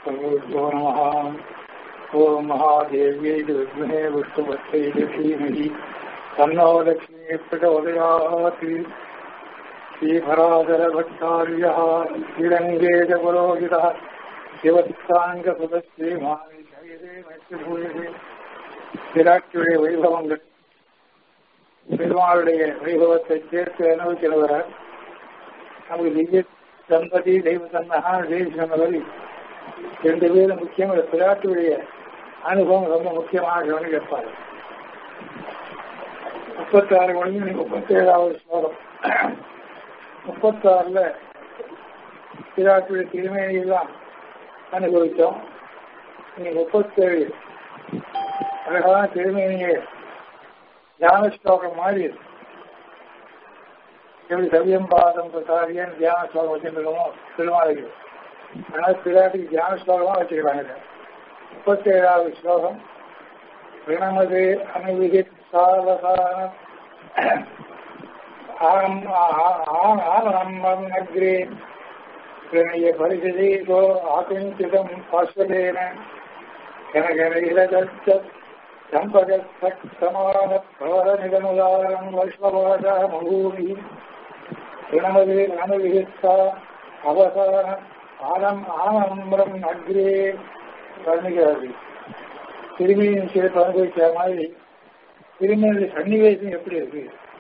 गुरुभ्यो नमः ॐ महादेव्यै विद्महे विष्णुभक्त्यै धीमहि तन्नो लक्ष्मी प्रचोदयात् श्रीभराधरभट्टार्यः श्रीरङ्गेजपुरोहितः சிவத்தாங்கசுதஸ்ரீமானி ஜெயதே மைத்திரபூயதே விராட்டுடைய வைபவங்கள் பெருமாளுடைய வைபவத்தை சேர்த்து அனுபவிக்கிறவர நமக்கு திவ்ய தம்பதி தெய்வ தன்னகா தேவி சொன்னவரை ரெண்டு பேரும் முக்கியம் இந்த பிராட்டுடைய அனுபவம் ரொம்ப முக்கியமாக கவனிப்பார் முப்பத்தாறு மணி முப்பத்தேழாவது ஸ்லோகம் முப்பத்தாறுல பிராட்டுடைய திருமேனியெல்லாம் அனுபவித்தோம் நீ முப்பத்தேழு அழகான திருமேனிய தியான ஸ்லோகம் மாதிரி எப்படி சவியம் பாதம் பிரசாரியன் தியான ஸ்லோகம் வச்சிருக்கோமோ திருமாலைக்கு அதனால பிராட்டிக்கு தியான ஸ்லோகமா வச்சுக்கிறாங்க முப்பத்தேழாவது ஸ்லோகம் பிரணமது அனுவிதித் சாவசான ஆனந்தம் அக்ரே பிரணய பரிசதீகோ ஆகுஞ்சிதம் பாஸ்வதேன கனகனகிரதச்ச சம்பகசமான பிரவரநிதமுதாரம் வைஷ்ணவாத மகூமி பிரணமது அனுவிகித்தா அவசான ஆனம் ஆனம்பரம் அக்ரே வர்ணிக்கிறார்கள் திரும்பியின் சிறப்பு அனுபவிக்கிற மாதிரி திரும்பியுடைய சன்னிவேசம் எப்படி இருக்கு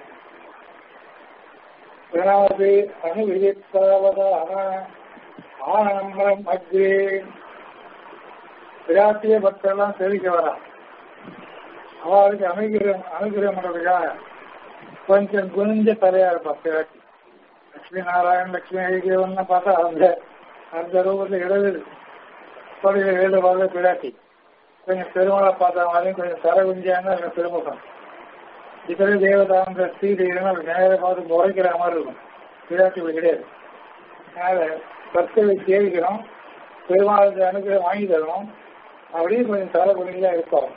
பிரணாது அனுவிகித்தாவதான ஆனம்பரம் அக்ரே பிராட்டிய பக்தெல்லாம் தெரிவிக்க வரா அவளுக்கு அனுகிரகம் அனுகிரகம் பண்றதுக்காக கொஞ்சம் குனிஞ்ச தலையா இருப்பா பிராட்டி லட்சுமி நாராயண் லட்சுமி ஐக்கியவன் பார்த்தா அந்த அந்த ரூபத்தில் இடது தொழில எழுத பார்த்த பிராட்டி கொஞ்சம் பெருமாளை பார்த்த மாதிரியும் கொஞ்சம் தர குஞ்சாங்க பெருமுகம் இதர தேவதாந்த ஸ்ரீ தெய்வம் நேர பார்த்து முறைக்கிற மாதிரி இருக்கும் பிராட்டி கிடையாது அதனால கர்த்தவை சேவிக்கிறோம் பெருமாளுக்கு அனுகிரகம் வாங்கி தரணும் அப்படியே கொஞ்சம் தர குனிஞ்சா இருப்போம்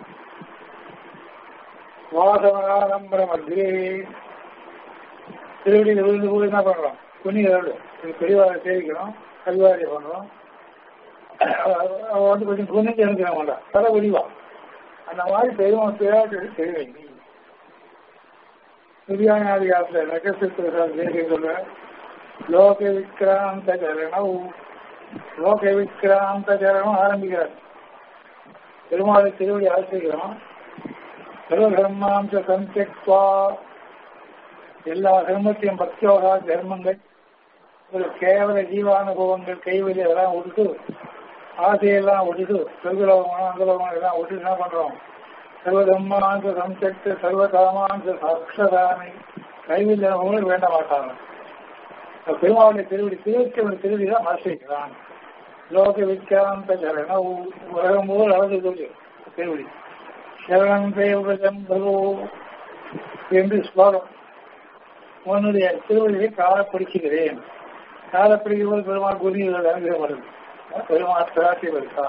வாசவனாரம்பரம் அக்ரே திருவடியில் விழுந்து போய் என்ன பண்றோம் குனிகளோடு பெரியவாரை சேவிக்கிறோம் கல்வாரி பண்றோம் அவன் வந்து கொஞ்சம் குனிஞ்சு அனுப்பிட மாட்டான் தலை குடிவா அந்த மாதிரி பெருமாள் பிராட்டு தெரிவிங்க துரியானாதி காலத்தில் நகசித்திரசால் தேசிய சொல்ற லோக விக்ராந்த சரணம் லோக விக்ராந்த சரணம் ஆரம்பிக்கிறார் பெருமாளை திருவடி ஆசிரிக்கிறோம் சர்வதர்மாம்ச சந்தியக்வா எல்லா தர்மத்தையும் பக்தியோகா தர்மங்கள் ஒரு கேவல ஜீவானுபவங்கள் கைவெளி அதெல்லாம் விட்டுட்டு ஆசையெல்லாம் விட்டுட்டு சொர்க்கலோகம் அங்கலோகம் எல்லாம் விட்டு என்ன பண்றோம் சர்வதர்மாந்த சம்சக்த சர்வகாமாந்த சாட்சதானை கைவில் அவங்களும் வேண்ட மாட்டாங்க பெருமாவுடைய திருவடி திருவச்சவன் திருவடி தான் ஆசிரிக்கிறான் லோக விக்ராந்த சரண உலகம் போல் அளந்து திருவடி சரணம் தேவதம் பிரபு என்று ஸ்லோகம் உன்னுடைய திருவள்ளியை கால பிடிச்சுகிறேன் கால பிடிக்கும்போது பெருமாள் குருவிகள் அனுகிரம் வருது பெருமாள் பிராட்டி வருதா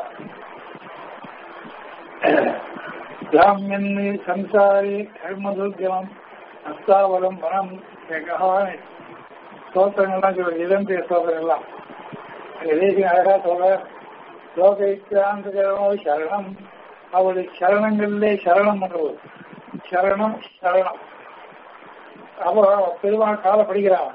பிராமியன் சம்சாரி கர்மதுர்கமம் அஸ்தாவலம் மனம் வெகானை ஸ்தோத்திரங்கள்லாம் சொல்ற இளம்பிய ஸ்தோத்திரங்கள்லாம் தேசிய அழகா சொல்ற லோக விக்ராந்த சரணம் அவருடைய சரணங்களிலே சரணம் பண்ணுவது சரணம் சரணம் அப்போ பெருமாள் கால படிக்கிறான்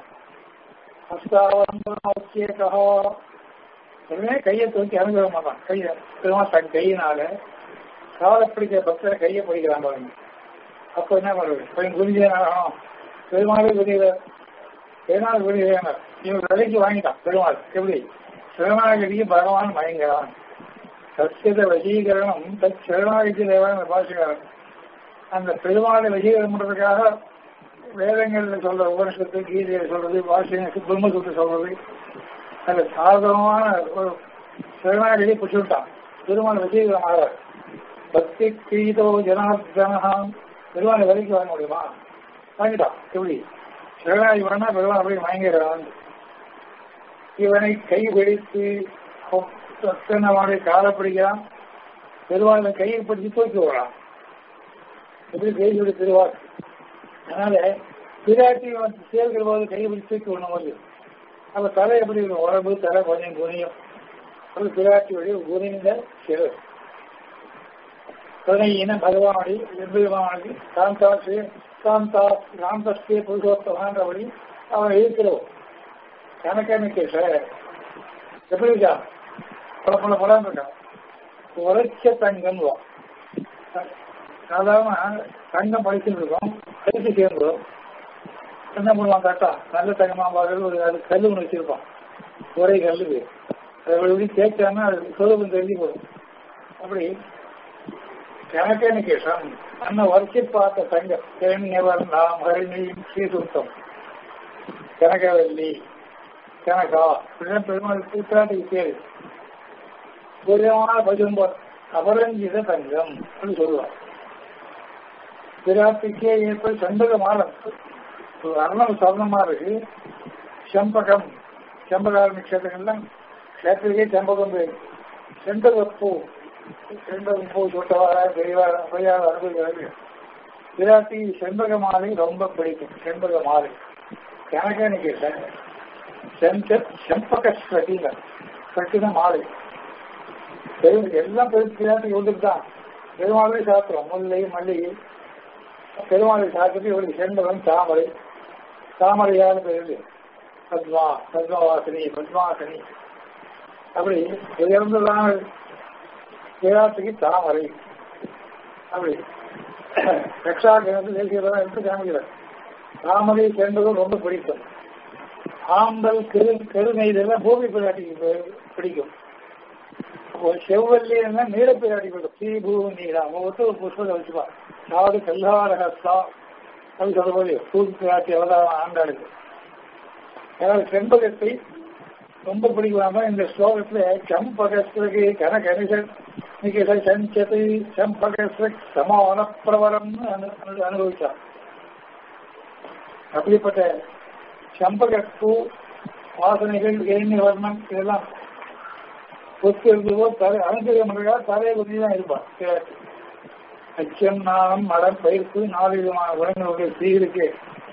உடனே கையை தூக்கி அனுபவ மாட்டான் கைய பெருமாள் தன் கையினால கால பிடிக்கிற பக்தரை கையை படிக்கிறான் பாருங்க அப்போ என்ன பண்றது கொஞ்சம் குருஜியனாகணும் பெருமாளே குருகிற பெருமாள் குருகிறாங்க இவங்க விலைக்கு வாங்கிட்டான் பெருமாள் எப்படி சிவநாயகடிக்கு பகவான் மயங்கிறான் சத்தியத வசீகரணம் தத் சிவநாயகி தேவான பாஷகாரன் அந்த பெருமாளை வசீகரம் பண்றதுக்காக வேதங்கள்ல சொல்ற உபனிஷத்து கீதையில சொல்றது வாசியம் பிரம்மசூத்து சொல்றது அந்த சாதகமான ஒரு சிவநாயகி பிடிச்சுட்டான் பெருமாள் வசீகரம் ஆகிறார் பக்தி கீதோ ஜனார்தனம் பெருமாளை விலைக்கு வாங்க முடியுமா வாங்கிட்டான் எப்படி சிவநாயகி வேணா பெருமாள் அப்படி வாங்கிறான் இவனை கை பிடித்து சத்தனவாடைய கால பிடிக்கிறான் பெருவாளை கையை பிடிச்சி தூக்கி விடுறான் எப்படி தேசியோட திருவாள் அதனால பிராட்டி சேர்க்கிற போது கையை பிடிச்சி தூக்கி விடணும் போது அப்ப தலை எப்படி இருக்கும் உடம்பு தலை கொஞ்சம் குனியும் அது பிராட்டியுடைய உரிந்த சிறு துணையின பகவானுடைய எம்பெருமானுடைய காந்தாசே காந்தா காந்தஸ்தே புருஷோத்தமான்றபடி அவன் இருக்கிறோம் கணக்கனுக்கு சார் எப்படி இருக்கா பல பல படம் இருக்கா உரைச்ச தங்கம் சாதாரண தங்கம் படிச்சுட்டு இருக்கோம் கழிச்சு சேர்ந்தோம் என்ன பண்ணுவான் கரெக்டா நல்ல தங்கமா பார்க்கறது ஒரு அது கல்லு ஒன்று வச்சிருப்பான் ஒரே கல்லுக்கு அதை எப்படி தேய்ச்சாம அது சொலபம் தெரிஞ்சு போடும் அப்படி கணக்கனுக்கேஷம் அண்ண வரிச்சு பார்த்த தங்கம் தேனியவர் நாம் ஹரிணியும் ஸ்ரீசுத்தம் கனகவல்லி கனகா இப்படிதான் பெருமாள் கூட்டாட்டுக்கு பேரு புரியமான பஜும்பர் அபரஞ்சித தங்கம் அப்படின்னு சொல்லுவார் பிராட்டிக்கே ஏற்பது செண்பக மாலம் அர்ணம் சொர்ணமா இருக்கு செம்பகம் செம்பகார நட்சத்திரங்கள்லாம் கஷேத்திரிக்கே செம்பகம் பேரு செண்பகப்பூ செண்பகப்பூ சொட்டவார பெரியவார பெரியார் அனுபவிக்கிறார்கள் பிராட்டி செண்பக மாலை ரொம்ப பிடிக்கும் செண்பக மாலை கணக்கே கேட்டேன் செம்ப செம்பக ஸ்வட்டிங்க ஸ்வட்டின மாலை பெரும் எல்லாம் பெரும் பிராட்டி ஒன்றுக்கு தான் பெருமாளை சாப்பிட்றோம் முல்லை மல்லிகை பெருமாளை சாப்பிட்டு இவருக்கு செண்பகம் தாமரை தாமரையான பேரு பத்மா பத்மவாசினி பத்மாசனி அப்படி உயர்ந்ததான விராட்டுக்கு தாமரை அப்படி ரக்ஷாகிரந்து தேசியதான் எடுத்து காமிக்கிறார் தாமரை சென்றதும் ரொம்ப பிடிக்கும் ஆம்பல் கெரு கெருநெய்தெல்லாம் பூமி பிராட்டிக்கு பிடிக்கும் செவ்வல்லின்னா நீல பிராட்டி பிடிக்கும் ஸ்ரீ பூமி நீரா ஒவ்வொருத்தர் ஒரு புஷ்பத்தை வச்சுப்பா அதாவது கல்லாரகஸ்தா அப்படி சொல்ல போது பூமி பிராட்டி அவதாரம் ஆண்டாளுக்கு ஏதாவது செண்பகத்தை ரொம்ப பிடிக்காம இந்த ஸ்லோகத்துல சம்பகஸ்திரகு கன கணிசன் நிகழ சஞ்சதை சம்பகஸ்திர சமான பிரவரம்னு அனுபவிச்சான் அப்படிப்பட்ட சம்பகப்பூ வாசனைகள் எண்ணி வர்ணம் இதெல்லாம் ஒத்து இருந்ததோ தலை அலங்கரியம் பண்ணுறதா தலையை கொஞ்சம் தான் இருப்பான் அச்சம் நாணம் மலம் பயிர்ப்பு நாலு விதமான குணங்களுடைய ஸ்ரீகளுக்கு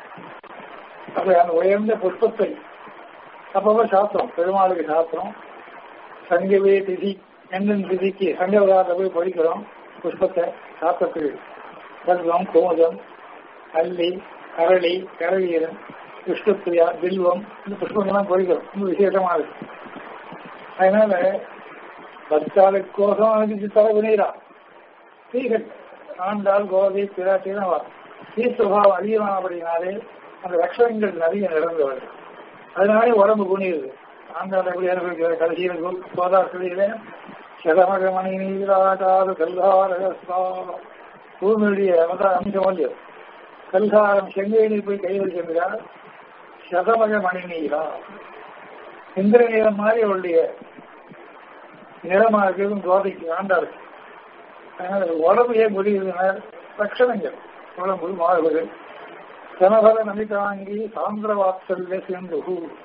அப்படி அந்த உயர்ந்த புஷ்பத்தை அப்பப்போ சாப்பிட்றோம் பெருமாளுக்கு சாப்பிட்றோம் சங்கவே திதி எந்தெந்த திதிக்கு சங்கவதாரத்தை போய் படிக்கிறோம் புஷ்பத்தை சாப்பிட்றதுக்கு கல்வம் கோமதம் அல்லி அரளி கரவீரன் விஷ்ணுப்பிரியா பில்வம் இந்த புஷ்பங்கள்லாம் பொறிக்கிறோம் ரொம்ப விசேஷமா இருக்கு அதனால பக்தாளுக்கோசம் அதுக்கு தர வினைரா ஸ்ரீகள் ஆண்டாள் கோதை பிராட்டி தான் வரும் ஸ்ரீ சுபாவம் அதிகமானபடினாலே அந்த லட்சணங்கள் நிறைய நிறந்தவர்கள் அதனாலே உடம்பு குனியுது ஆண்டாள் எப்படி அனுபவிக்கிற கடைசியில் கோதாசிரியில சதமக மணி நீராட்டாது கல்காரகஸ்தா பூமியுடைய அம்சம் இல்லையோ கல்காரம் செங்கையில் போய் கை வைக்கின்றார் சதமக மணி நீரா இந்திர நீரம் மாதிரி அவளுடைய நிறமாக இருக்கிறதும் கோதைக்கு ஆண்டாருக்கு அதனால உடம்பு ஏன் முடியுதுன்னா லட்சணங்கள் உடம்பு மாறுபடு சனபல நமிதாங்கி சாந்திர வாத்சல்ய சேர்ந்து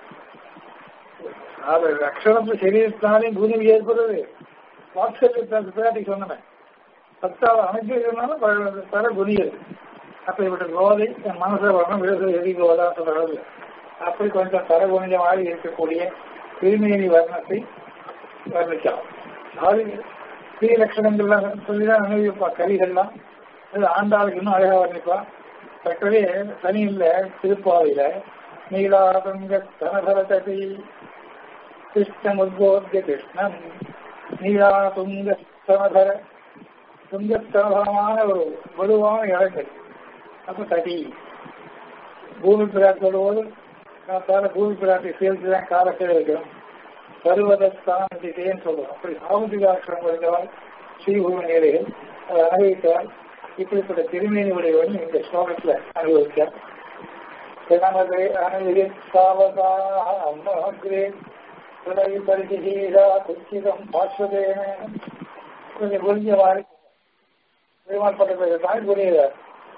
அது லட்சணத்து சரீரத்தினாலே பூமி ஏற்படுறது வாத்சல்யத்தை பிராட்டி சொன்னேன் பத்தாவது அமைச்சிருந்தாலும் தர குனியது அப்படிப்பட்ட கோதை என் மனசை வரணும் விவசாய எதி கோதா சொல்றது அப்படி கொஞ்சம் தர குனிஞ்சமாக இருக்கக்கூடிய திருமேனி வர்ணத்தை வர்ணிக்கலாம் அது ஸ்ரீ லட்சணங்கள்லாம் சொல்லிதான் அனுபவிப்பா கலிகள்லாம் அது ஆண்டாளுக்கு இன்னும் அழகா வர்ணிப்பா சக்கரே தனியில் திருப்பாவையில நீலாதங்க தனசரதி கிருஷ்ணம் உத்போத்திய கிருஷ்ணன் நீலாதுங்க ஸ்தனதர துங்கஸ்தனதரமான ஒரு வலுவான இடங்கள் அப்ப தடி பூமி பிராட்டி சொல்லும்போது காத்தால பூமி பிராட்டி சேர்த்து தான் காலத்தில் இருக்கிறோம் பருவதத்தான் திசைன்னு சொல்லுவோம் அப்படி சாமுதிகாட்சரம் இருந்தவால் ஸ்ரீபூமி நிலைகள் அதை அனுபவித்தால் இப்படிப்பட்ட திருமேனி உடையவன் இந்த ஸ்லோகத்துல அனுபவித்தார் நமது அனுபவித்தாவதே துணை பரிசீலா குச்சிதம் பாஸ்வதேன கொஞ்சம் புரிஞ்ச மாதிரி பெருமாள் பட்டத்தை தான் புரியுதார்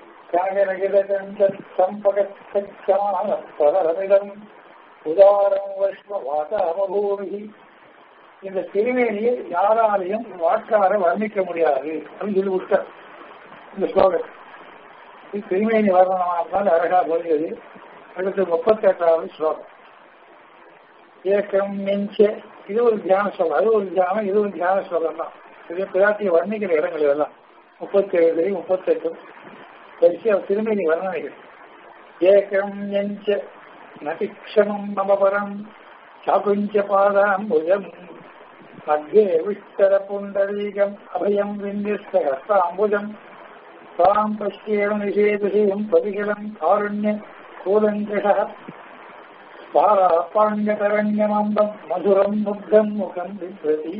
சம்பகமிதம் உதாரம் வைஷ்ண வாதாமபூமி இந்த திருமேனியை யாராலையும் வாக்கார வர்ணிக்க முடியாது அப்படின்னு சொல்லி விட்டார் இந்த ஸ்லோகம் இது திருமேனி வர்ணனமானால் அழகா புரிஞ்சது அடுத்து முப்பத்தி எட்டாவது ஸ்லோகம் ஏக்கம் மிஞ்ச இது ஒரு தியான ஸ்லோகம் அது ஒரு தியானம் இது ஒரு தியான ஸ்லோகம் தான் இது பிராட்டியை வர்ணிக்கிற இடங்கள் இதெல்லாம் முப்பத்தி ஏழு முப்பத்தெட்டு வரிசை திருமணி வர்ணனைகள் ஏகம் எஞ்ச நதிக்ஷமம் மம பரம் சாகுஞ்ச பாதாம் புஜம் மத்தியே விஷ்டர புண்டரீகம் அபயம் விந்திஸ்தகஸ்தாம்புஜம் தாம் பஷ்யேவ நிஷேதுஷேயம் பதிகலம் காருண்ய கூலங்கிஷ பாராப்பாண்யதரண்யமம்பம் மதுரம் முக்தம் முகம் விப்ரதி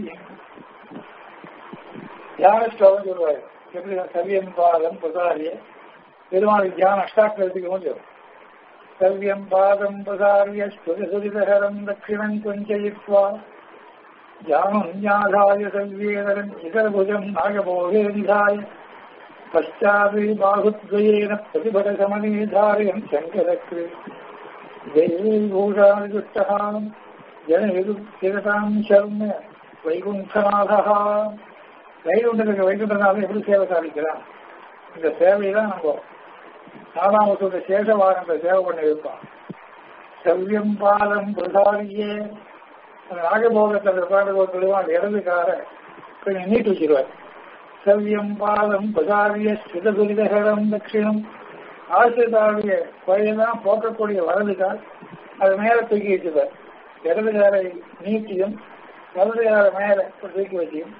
தியான ஸ்லோகம் சொல்லுவாரு எப்படி சவியம் பாதம் பிரசாரிய பெருமாள் தியான அஷ்டாக்கிரத்துக்கு கொஞ்சம் சவ்யம் பாதம் பிரசாரிய ஸ்துதிசுதிதகரம் தட்சிணம் கொஞ்சயித்வா ஜானம் ஞாதாய சவ்யேதரம் இதரபுஜம் நாகபோகே நிதாய பశ్చాది బాహుద్వయేన ప్రతిభట సమనే ధారయం శంకరక్రి దైవీభూషాదిష్టహాం జనవిదు చిరతాం శర్మ வைகுண்டநாதா வைகுண்டனுக்கு வைகுண்டநாதன் எப்படி சேவை சாதிக்கிறான் இந்த சேவையை தான் நம்ம நாலாமத்தோட சேஷவாகன்ற சேவை பண்ணி இருப்பான் செவ்யம் பாலம் பிரசாரியே அந்த நாகபோகத்தில் உட்காந்து சொல்லுவான் இடதுக்கார கொஞ்சம் நீட்டு வச்சிருவார் செவ்யம் பாலம் பிரசாரிய சிததுரிதகரம் தட்சிணம் ஆசிரியருடைய குறையெல்லாம் போக்கக்கூடிய வலதுகால் அது மேல தூக்கி வச்சுப்பார் இடதுகாரை நீட்டியும் வலதுகார மேல தூக்கி வச்சியும்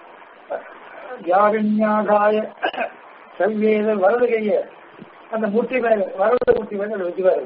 யாருஞாகாய செவ்வேத வலது கைய அந்த முட்டி மேல வலது முட்டி மேல வச்சுப்பாரு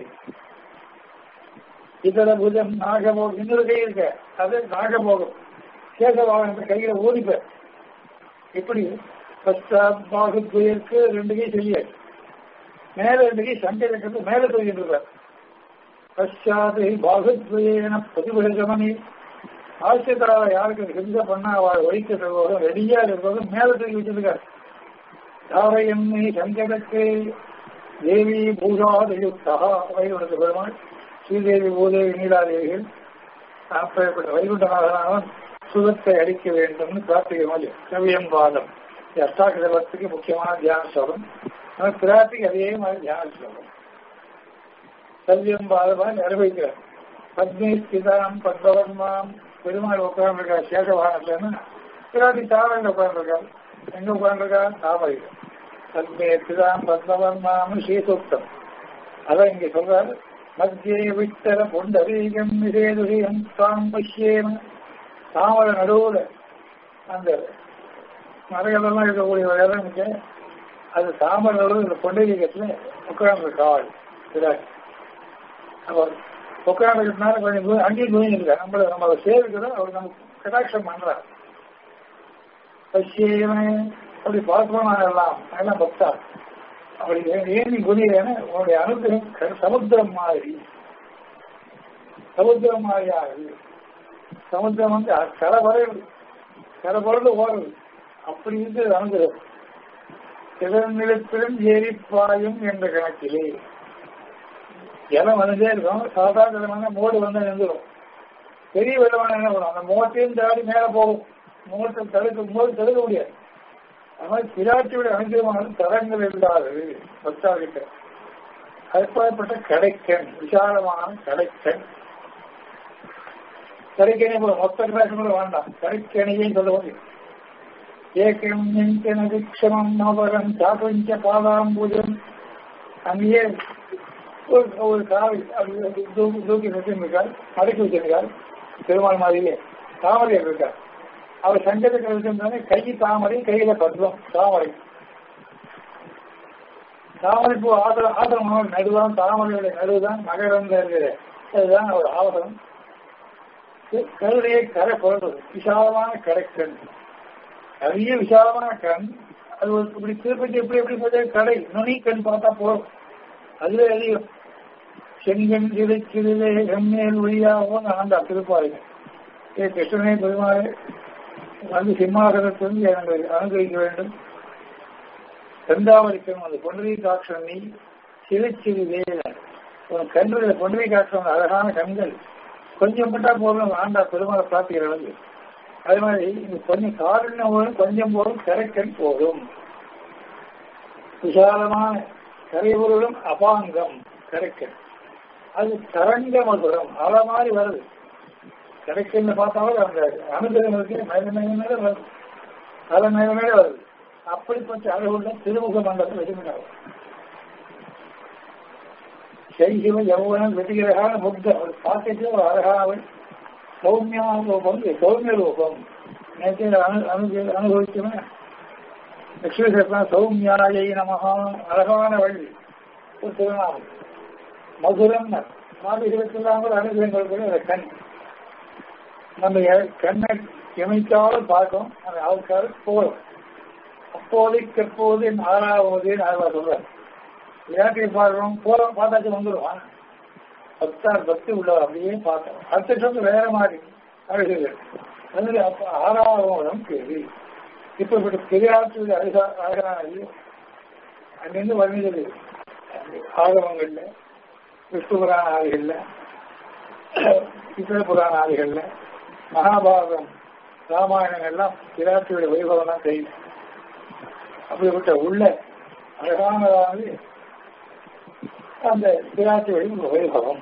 இதர புஜம் நாகபோகம் இன்னொரு கை இருக்க அது நாகபோகம் சேஷபாகம் கையில ஊதிப்பார் இப்படி பச்சாத் பாகுத்வயருக்கு ரெண்டு கை செய்யாது மேல ரெண்டு கை சண்டை இருக்கிறது மேல தூக்கிட்டு இருப்பார் பச்சாத் பாகுத்வயன பிரதிபலிகமணி ஆசிரியராக யாருக்கு ஹிம்சை பண்ணா அவள் ஒழிக்கிறதும் ரெடியா இருக்கிறதும் மேல தூக்கி வச்சிருக்காரு தாரையம்மை சங்கடக்கு தேவி பூஜாதியுக்தா வைகுண்டத்து பெருமாள் ஸ்ரீதேவி பூதேவி நீலாதேவிகள் அப்பேற்பட்ட வைகுண்டநாதனாலும் சுகத்தை அளிக்க வேண்டும்னு பிரார்த்திக்க மாதிரி கவியம் பாதம் அஷ்டாக்கிரபத்துக்கு முக்கியமான தியான ஸ்லோகம் ஆனால் பிரார்த்திக்கு அதே மாதிரி தியான ஸ்லோகம் கல்வியம் பாதமாக நிறைவேற்கிறார் பத்மே ஸ்திதாம் பத்மவர்மாம் பெருமாள் உட்கார்ந்துருக்கா சேஷவாகனத்துலன்னா பிராட்டி தாவரையில் உட்கார்ந்துருக்கார் எங்க உட்கார்ந்துருக்கா தாவரையில் பத்மே ஸ்திதாம் பத்மவர்மாம் ஸ்ரீசூக்தம் அதான் இங்க சொல்றாரு மத்தியே விட்டர பொண்டரீகம் நிசேதுரியம் தாம் பஷ்யேம தாமரை நடுவுல அந்த மரங்களெல்லாம் இருக்கக்கூடிய இடம் இருக்கு அது தாமரை நடுவில் இந்த பொண்டரீகத்துல உட்கார்ந்து கால் பிராட்டி அப்போ உட்காந்துக்கிறதுனால கொஞ்சம் தூரம் அங்கேயும் தூங்கிருக்காரு நம்மள நம்ம அதை சேவிக்கிறோம் அவர் நமக்கு கடாட்சம் பண்றார் பசியவனே அப்படி பார்க்கணும் எல்லாம் எல்லாம் பக்தா அப்படி ஏன் நீ குதிரேன்னு உன்னுடைய அனுகிரகம் சமுத்திரம் மாதிரி சமுத்திரம் மாதிரி ஆகுது சமுத்திரம் வந்து கரை குறையுது கரை குறைந்து ஓடுது அப்படி இருந்து அனுகிரகம் திறநிலத்திலும் ஏறி பாயும் என்ற கணக்கிலே ஜலம் வந்துட்டே இருக்கும் சாதாரண ஜலம் வந்து மோடு வந்து நின்றுடும் பெரிய வெள்ளமான என்ன பண்ணும் அந்த மோட்டையும் தாடி மேல போகும் மோட்டை தடுக்கும் போது தடுக்க முடியாது அது மாதிரி பிராட்டியுடைய அனுகிரகமானது தரங்கள் இல்லாதது பக்தாகிட்ட அற்பாற்பட்ட கடைக்கன் விசாலமான கடைக்கன் கடைக்கணி போல மொத்த கிளாஸ் கூட வேண்டாம் கடைக்கணியே சொல்ல முடியும் ஏக்கம் எங்கன விக்ஷமம் நவரம் சாபஞ்ச பாதாம்பூஜம் அங்கேயே ஒரு ஒரு காவை அப்படி தூக்கி தூக்கி வச்சிருக்கார் அடக்கி வச்சிருக்கார் பெருமாள் மாதிரியே தாமரை இருக்கார் அவர் சங்கத்துக்கு வச்சிருந்தாங்க கை தாமரை கையில பத்மம் தாமரை தாமரை பூ ஆதரம் ஆதரமான நடுவான் தாமரையுடைய நடுவுதான் மகரம் இருக்கிறது அதுதான் அவர் ஆவரம் கருடைய கரை பிறந்தது விசாலமான கடைக்கண் நிறைய விசாலமான கண் அது ஒரு இப்படி திருப்பதி எப்படி எப்படி பார்த்தா கடை நுனி கண் பார்த்தா போதும் அதுவே அதிகம் செங்கன் சிறைச்சிறிலே எம்மேல் ஒளியாகவும் ஆண்டா திருப்பாருங்க ஏ கிருஷ்ணனே பெருமாளே வந்து சிம்மாசனத்திலிருந்து எனக்கு அனுகிரகிக்க வேண்டும் செந்தாமரிக்கும் அந்த பொன்னிரி காட்சம் நீ சிறைச்சிறிலே உன் கண்ணுடைய பொன்னிரி காட்சம் அழகான கண்கள் கொஞ்சம் பட்டா போதும் ஆண்டா பெருமாளை பிரார்த்திக்கிற அளவு அது மாதிரி இந்த கொஞ்சம் காரணம் போதும் கொஞ்சம் போதும் கரைக்கண் போதும் விசாலமான கரைபொருளும் அபாங்கம் கரைக்கண் அது தரங்க மதுரம் அலை மாதிரி வருது கிடைக்கல பார்த்தாலும் அந்த அனுகிரகங்களுக்கு மேல மேல மேல வருது தலை மேல மேல வருது அப்படிப்பட்ட அழகுள்ள திருமுக மண்டலம் விரும்பினார் செய்கிற யௌவனம் வெற்றிகரகான புத்த ஒரு பார்க்கச்சு ஒரு அழகானவள் சௌமியா ரூபம் சௌமிய ரூபம் நேற்று அனு அனு அனுபவிச்சுமே லட்சுமி சத்தான் சௌமியாயை நமகா அழகானவள் ஒரு திருநாமம் மதுரம் மாதவிகளுக்கெல்லாம் கூட அனுகிரகங்கள் கூட அந்த கண் நம்ம கண்ணை இமைக்காமல் பார்க்கும் அந்த ஆளுக்காரு போதும் அப்போதைக்கு எப்போது என் ஆறாவது ஆழ்வா சொல்றார் விளையாட்டை பார்க்கிறோம் போறோம் பார்த்தாச்சு வந்துடுவான் பக்தார் பக்தி உள்ளவர் அப்படியே பார்த்தோம் அடுத்த சொல்ல வேற மாதிரி அழகுகள் அது அப்ப ஆறாவது கேள்வி இப்ப இப்படி பெரியாற்று அழகா அழகானது அங்கிருந்து வருகிறது ஆகவங்கள்ல விஷ்ணு புராண ஆதிகள்ல இசை புராண ஆதிகள்ல மகாபாரதம் ராமாயணங்கள்லாம் பிராட்டியுடைய வைபவம் தான் தெரியும் அப்படிப்பட்ட உள்ள அழகானதானது அந்த பிராட்டியுடைய வைபவம்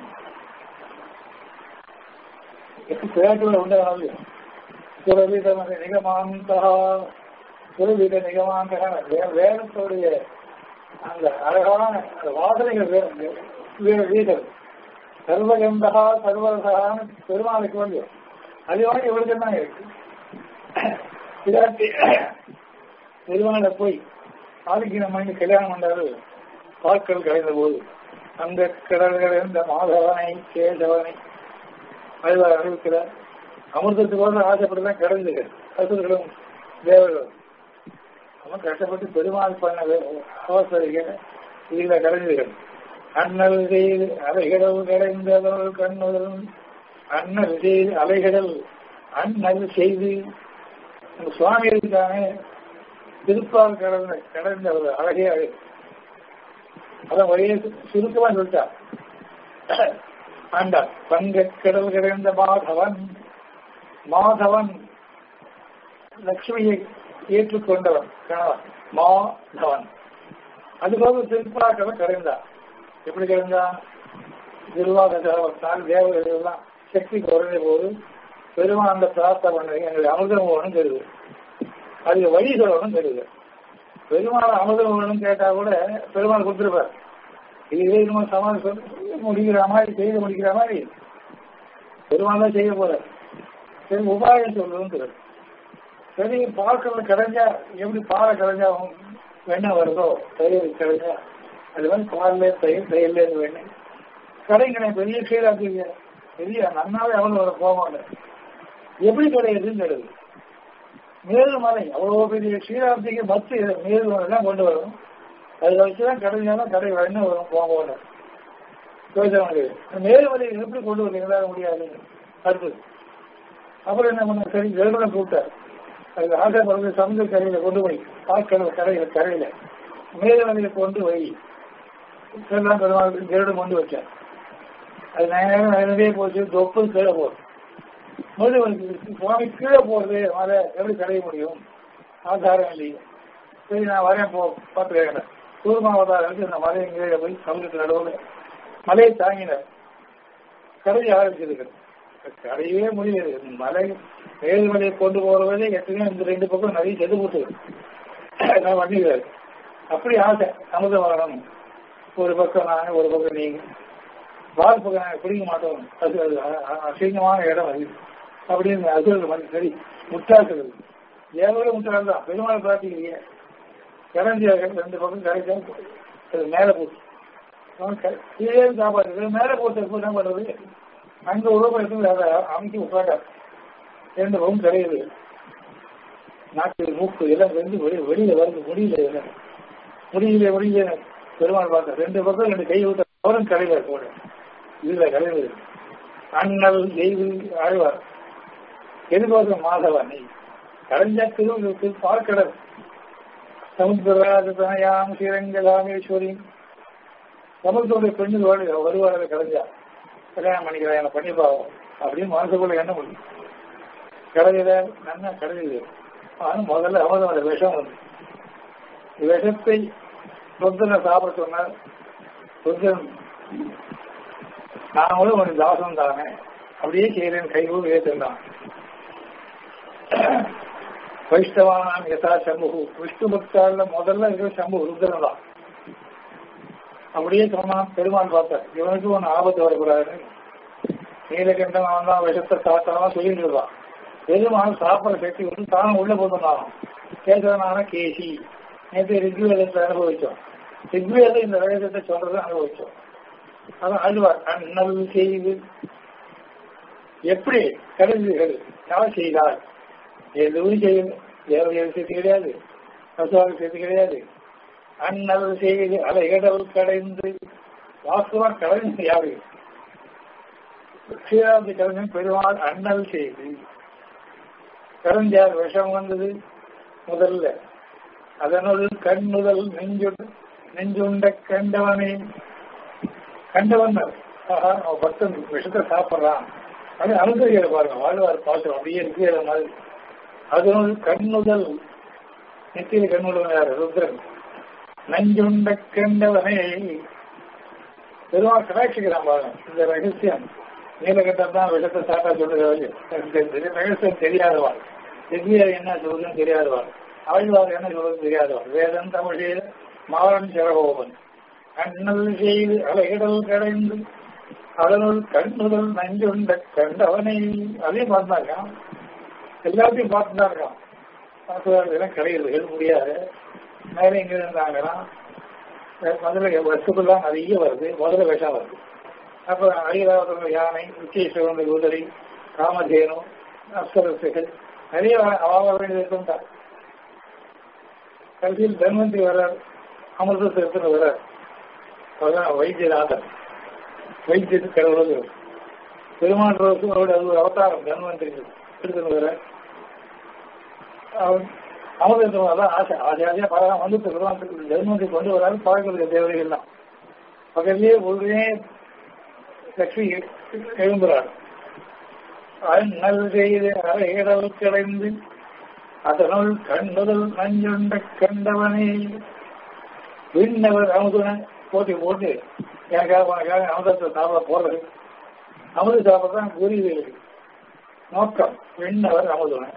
எப்படி பிராட்டியோட உண்டானது சுரவித நிகமாந்தா சுரவித நிகமாந்தகா வேதத்துடைய அந்த அழகான அந்த வாசனைகள் வீரர் சர்வகந்தகா சர்வரசகான பெருமாளுக்கு வந்து அதுவாக இவருக்கு தான் இருக்கு பிராட்டி பெருமாளை போய் ஆதிக்கின மணி கல்யாணம் பண்ணாரு பாக்கள் கலைந்த போது அந்த கடல்கள் இருந்த மாதவனை கேசவனை அதுவாக அறிவிக்கிறார் அமிர்தத்துக்கோடு ஆசைப்பட்டுதான் கடந்தது அசுர்களும் தேவர்களும் அவன் கஷ்டப்பட்டு பெருமாள் பண்ண அவசரிகள் இதுல கலைஞர்கள் அண்ணல் செய்து அலைகடல் கடைந்தவர்கள் கண்ணுதலும் அண்ணல் செய்து அலைகடல் அண்ணல் செய்து சுவாமி இருக்கானே திருப்பால் கடந்த கடந்த ஒரு அழகே அழகு அதான் ஒரே சுருக்கமா சொல்லிட்டார் ஆண்டார் பங்க கடல் கிடந்த மாதவன் மாதவன் லட்சுமியை ஏற்றுக்கொண்டவன் கணவன் மாதவன் அதுபோக திருப்பாக்கவன் கரைந்தான் எப்படி கரைந்தான் திருவாத தேவர்கள் எல்லாம் சக்தி குறைஞ்ச போது பெருமான் அந்த பிரார்த்தனை பண்ண எங்களுக்கு அமிர்தம் வேணும் தெரியுது அதுக்கு வழி சொல்லணும் தெரியுது பெருமாள் அமிர்தம் வேணும் கேட்டா கூட பெருமாள் கொடுத்துருப்பார் இதுவே நம்ம சமாளி முடிக்கிற மாதிரி செய்து முடிக்கிற மாதிரி பெருமாள் தான் செய்ய போற சரி உபாயம் சொல்லணும் தெரியும் சரி பால்கல்ல கடைஞ்சா எப்படி பாலை கடைஞ்சா வெண்ணெய் வருதோ தயிர் கடைஞ்சா அது மாதிரி பால்ல தயிர் தயிர்ல இருந்து வெண்ணெய் கடைங்க பெரிய கீழாக்குங்க பெரிய நன்னாவே எவ்வளவு வர போவாங்க எப்படி கிடையாதுன்னு கிடையாது மேல்மலை அவ்வளவு பெரிய ஸ்ரீராப்திக்கு மத்து மேல்மலைலாம் கொண்டு வரும் அதில் வச்சுதான் கடைஞ்சாலும் கடை வெண்ணெய் வரும் போக யோசனை மேல்மலை எப்படி கொண்டு வரீங்களா முடியாது அடுத்தது அப்புறம் என்ன பண்ண சரி வெறுமனை கூப்பிட்டார் அதுக்கு ஆசைப்படுறது சமுதிர கரையில கொண்டு போய் பாக்கடல் கரையில கரையில மேல்மலையில கொண்டு போய் எல்லாம் பெருமாள் கருடு கொண்டு வச்சார் அது நேரம் நிறைய போச்சு தொப்பு கீழே போகுது முதல் சுவாமி கீழே போறது மலை எப்படி கடைய முடியும் ஆதாரம் இல்லையே சரி நான் வரேன் போ பார்த்துக்கிறேன் கூர்மாவதாரம் இந்த மலையை கீழே போய் சமுதிரத்து நடுவில் மலையை தாங்கினார் கரையை ஆரம்பிச்சிருக்கு கரையவே முடியாது மலை மேல்மலையை கொண்டு போறவதே எத்தனையோ இந்த ரெண்டு பக்கம் நிறைய செது போட்டு நான் பண்ணிக்கிறாரு அப்படி ஆசை அமுதம் வரணும் ஒரு பக்கம் நான் ஒரு பக்கம் நீங்க வால் பக்கம் நாங்கள் பிடிக்க மாட்டோம் அது அது அசிங்கமான இடம் அது அப்படின்னு அசுரர்கள் வந்து சரி முட்டாள்கள் எவ்வளவு முட்டாள் தான் பெருமாள் பிரார்த்திக்கிறீங்க கரஞ்சியாக ரெண்டு பக்கம் கரைச்சா அது மேலே போச்சு கீழே காப்பாற்று மேலே போட்டு என்ன பண்றது அங்க உழவு எடுத்து அதை அமைக்க உட்காண்டா ரெண்டு பக்கம் கரையுது நாட்டு மூக்கு எல்லாம் ரெண்டு வெளி வெளியில வருது முடியல எல்லாம் முடியல முடியல பெருமாள் பார்த்த ரெண்டு பக்கம் ரெண்டு கை விட்டு அவரும் கரையில போட இதுல கரையுது அண்ணல் தெய்வு ஆழ்வார் எதிர்பார்க்க மாதவனை கரைஞ்சா திரு பார்க்கடல் சமுத்திரராஜதனயாம் ஸ்ரீரங்கலாமேஸ்வரி சமுத்திரோட பெண்ணு வருவார்கள் கரைஞ்சா கல்யாணம் பண்ணிக்கிறேன் என்ன பண்ணி பாவம் அப்படின்னு மனசுக்குள்ள என்ன முடியும் கடையில நன்னா கடையுது ஆனால் முதல்ல அவதோட விஷம் வந்து விஷத்தை சொந்தனை சாப்பிட சொன்னார் சொந்தன் நாமளும் ஒரு தாசம் தானே அப்படியே செய்கிறேன் கைகூர் ஏற்றுந்தான் வைஷ்ணவானாம் யதா சம்பு விஷ்ணு பக்தால முதல்ல இருக்கிற சம்பு ருத்ரன் தான் அப்படியே சொன்னான் பெருமாள் பார்த்தார் இவனுக்கு ஒன்று ஆபத்து வரக்கூடாது நீலகண்டம் அவன் தான் விஷத்தை சாப்பிட்டாலும் சொல்லிட்டு இருக்கான் பெருமாள் சாப்பிட்ற சக்தி வந்து தானும் உள்ள போதுனாலும் கேசவனான கேசி நேற்று ரிக்வேதத்தை அனுபவிச்சோம் ரிக்வேதம் இந்த வேதத்தை சொல்றதை அனுபவிச்சோம் அதான் அழுவார் அண்ணல் செய்து எப்படி கருதுகள் யார் செய்தார் எதுவும் செய்யல தேவையான சேர்த்து கிடையாது பசுவாக சேர்த்து கிடையாது அண்ணல் செய்து அலைகடல் கடைந்து வாசுவா கடைந்து யாரு ஸ்ரீராமதி கலைஞன் பெருமாள் அண்ணல் செய்து கரஞ்சார் விஷம் வந்தது முதல்ல அதனுள் கண்ணுதல் நெஞ்சு நெஞ்சுண்ட கண்டவனே கண்டவன் ஆஹா அவன் பக்தன் விஷத்தை சாப்பிட்றான் அது அனுசரிக்கிற பாருங்க வாழ்வார் பாத்திரம் அப்படியே இருக்கிற மாதிரி அதனுள் கண்ணுதல் நெத்தியில் கண்ணுதல் யார் ருத்ரன் நஞ்சுண்ட கண்டவனே பெருமாள் கடாட்சிக்கிறான் பாருங்க இந்த ரகசியம் நீலகண்டம் தான் விஷத்தை சாட்டா சொல்லுறது ரகசியம் தெரியாதவாள் திவ்யார் என்ன சொல்றதுன்னு தெரியாதவாள் ஆழ்வார் என்ன சொல்றது தெரியாதவாள் வேதம் தமிழில் மாறன் ஜெகோபன் அண்ணல் செய்து அலையிடல் கடைந்து அதனுள் கண்ணுதல் நஞ்சுண்ட கண்டவனை அதையும் பார்த்தாங்க எல்லாத்தையும் பார்த்துதான் இருக்கான் பார்த்துதான் கிடையாது எழுத முடியாது மேலே எங்க இருந்தாங்கன்னா முதல்ல வசுக்கெல்லாம் நிறைய வருது முதல்ல விஷம் வருது அப்ப ஐராவதம் யானை உச்சேஸ்வரன் குதிரை காமதேனு அப்சரசுகள் நிறைய அவாவ வேண்டியது கடைசியில் தன்வந்தி வர்றார் அமிர்தத்திற்கு வர்றார் அதான் வைத்தியநாதன் வைத்தியத்து கடவுள் பெருமாள் ரோசு அவருடைய அது ஒரு அவதாரம் தன்வந்திரி எடுத்துன்னு வர அவன் அமிர்தத்தில் அதான் ஆசை ஆசை ஆசையா பழகம் வந்து பெருமாள் தன்வந்தி கொண்டு வராது பழக்கக்கூடிய தேவதைகள் தான் பக்கத்திலேயே உடனே லட்சுமி எழும்புறார் அண்ணல் செய்து அரையிடல் கிடந்து அதனுள் கண்ணுதல் நஞ்சுண்ட கண்டவனே விண்ணவர் அமுதுன போட்டி போட்டு எனக்காக உனக்காக அமுதத்தை சாப்பிட போறது அமுது சாப்பிட்றதான் புரியுது நோக்கம் விண்ணவர் அமுதுன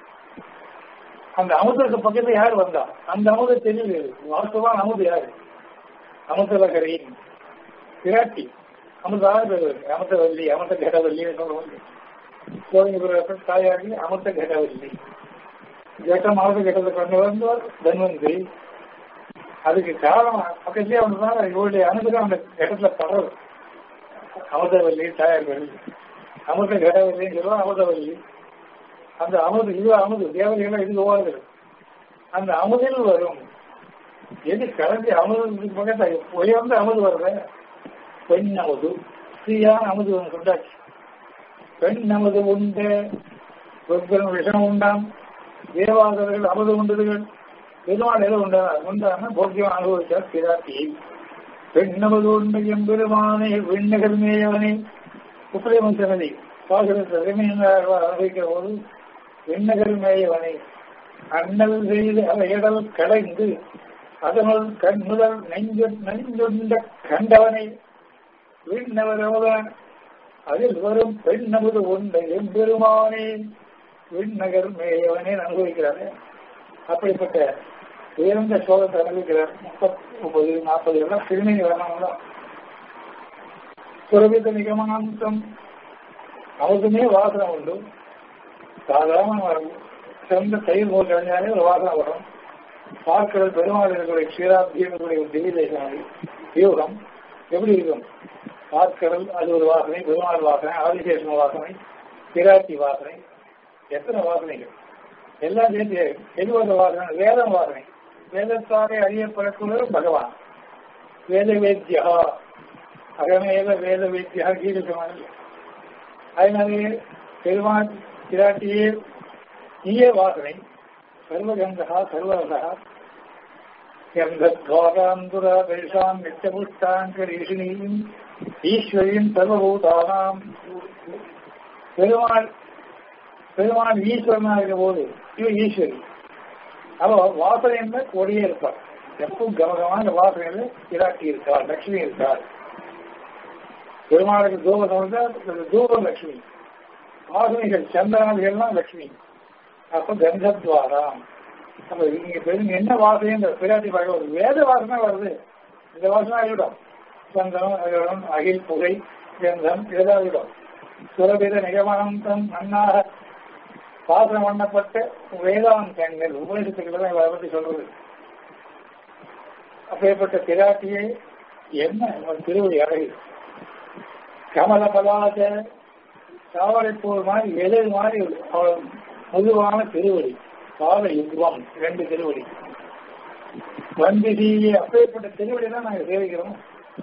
அந்த அமுதத்துக்கு பக்கத்துல யார் வந்தா அந்த அமுத தெரியுது வாஸ்தவான் அமுது யாரு அமுதலகரி பிராட்டி அமுதாக பெறுவது அமுதவல்லி அமுத கடவல்லின்னு சொல்லுவாங்க கோவிந்த தாயாரி அமுத கடவல்லி ஜட்டம் அமுத கட்டத்தை கொண்டு வந்தவர் தன்வந்திரி அதுக்கு காரணம் பக்கத்துலேயே அவனு தான் இவருடைய அனுகிரகம் அந்த இடத்துல படுறது அமுதவல்லி தாயார் வள்ளி அமுத கடவல்லின்னு சொல்லுவோம் அமுதவல்லி அந்த அமுது இது அமுது தேவதைகள் இது ஓடுது அந்த அமுதில் வரும் எது கலந்து அமுதத்துக்கு பக்கத்தில் உயர்ந்த அமுது வருது பெண் அமுது ஸ்ரீயான அமுது ஒன்று கொண்டாச்சு பெண் அமுது உண்டு ருத்ரன் விஷம் உண்டாம் தேவாதர்கள் அமுது உண்டதுகள் பெருமாள் எது உண்டார் உண்டான போக்கியம் அனுபவித்தார் கிராத்தியை பெண்ணமது உண்மை எம்பெருமானே விண்ணகர் மேயவனே உப்பரேமன் சன்னதி பாசுரத்தை அனுபவிக்கிற போது விண்ணகர் மேயவனே அண்ணல் செய்து அவையடல் கடைந்து அதனுள் கண்ணுதல் நெஞ்சு நெஞ்சுண்ட கண்டவனை விண்ணவர் அமுதன் அதில் வரும் பெண் நமது உண்மை எம்பெருமானே விண்ணகர் மேயவனே அனுபவிக்கிறாரே அப்படிப்பட்ட உயர்ந்த சோகத்தை அனுபவிக்கிறார் முப்பத்தி முப்பது நாற்பது எல்லாம் திருநெல் வரணும் தான் சுரபித நிகமாந்தம் அவருக்குமே வாசனை உண்டு சாதாரண வரும் சிறந்த தயிர் போல் கழிஞ்சாலே ஒரு வாசனை வரும் பார்க்கிறது பெருமாள் இருக்கக்கூடிய க்ஷீராப்தியனுடைய ஒரு திவ்ய தேசம் யோகம் எப்படி இருக்கும் பார்க்கடல் அது ஒரு வாசனை பெருமாள் வாசனை ஆதிசேஷன் வாசனை பிராட்டி வாசனை எத்தனை வாசனைகள் எல்லாம் சேர்த்து எதுவந்த வாசனை வேதம் வாசனை வேதத்தாலே அறியப்படக்கூடிய பகவான் வேத வேத்தியா அகமேத வேத வேத்தியா கீழ் அதனாலே பெருமாள் பிராட்டியே நீயே வாசனை சர்வகந்தகா சர்வரசா கந்தத்வாராந்துரா தேசாம் நித்தியபுஷ்டாங்கரீஷினியும் ஈஸ்வரியும் சர்வபூதானாம் பெருமாள் பெருமாள் ஈஸ்வரனா இருக்க போது இவன் ஈஸ்வரி அவ வாசனையில கொடியே இருப்பார் எப்பவும் கமகமான வாசனையில பிராட்டி இருக்கார் லட்சுமி இருக்கார் பெருமாளுக்கு தூபம் தூபம் லட்சுமி வாசனைகள் சந்தனாதிகள்லாம் லட்சுமி அப்ப கந்தத்வாரம் அப்ப இங்க பெரும் என்ன வாசனை இந்த பிராட்டி பார்க்க ஒரு வேத வாசனை வருது இந்த வாசனை ஆகிவிடும் சந்தனம் அகரம் அகில் புகை கந்தம் ஏதாவிடும் சுரபித நிகமனந்தம் நன்னாக வாசனம் பண்ணப்பட்ட வேதாந்தங்கள் உபநிஷத்துக்கள் தான் இவரை பற்றி சொல்றது அப்பேற்பட்ட பிராட்டியை என்ன இவன் திருவடி அழகு கமல பலாத சாவடைப்போர் மாதிரி எதிர் மாதிரி அவள் பொதுவான திருவடி பாத யுக்வம் ரெண்டு திருவடி வந்திதி அப்பேற்பட்ட திருவடி தான் நாங்கள் சேவிக்கிறோம்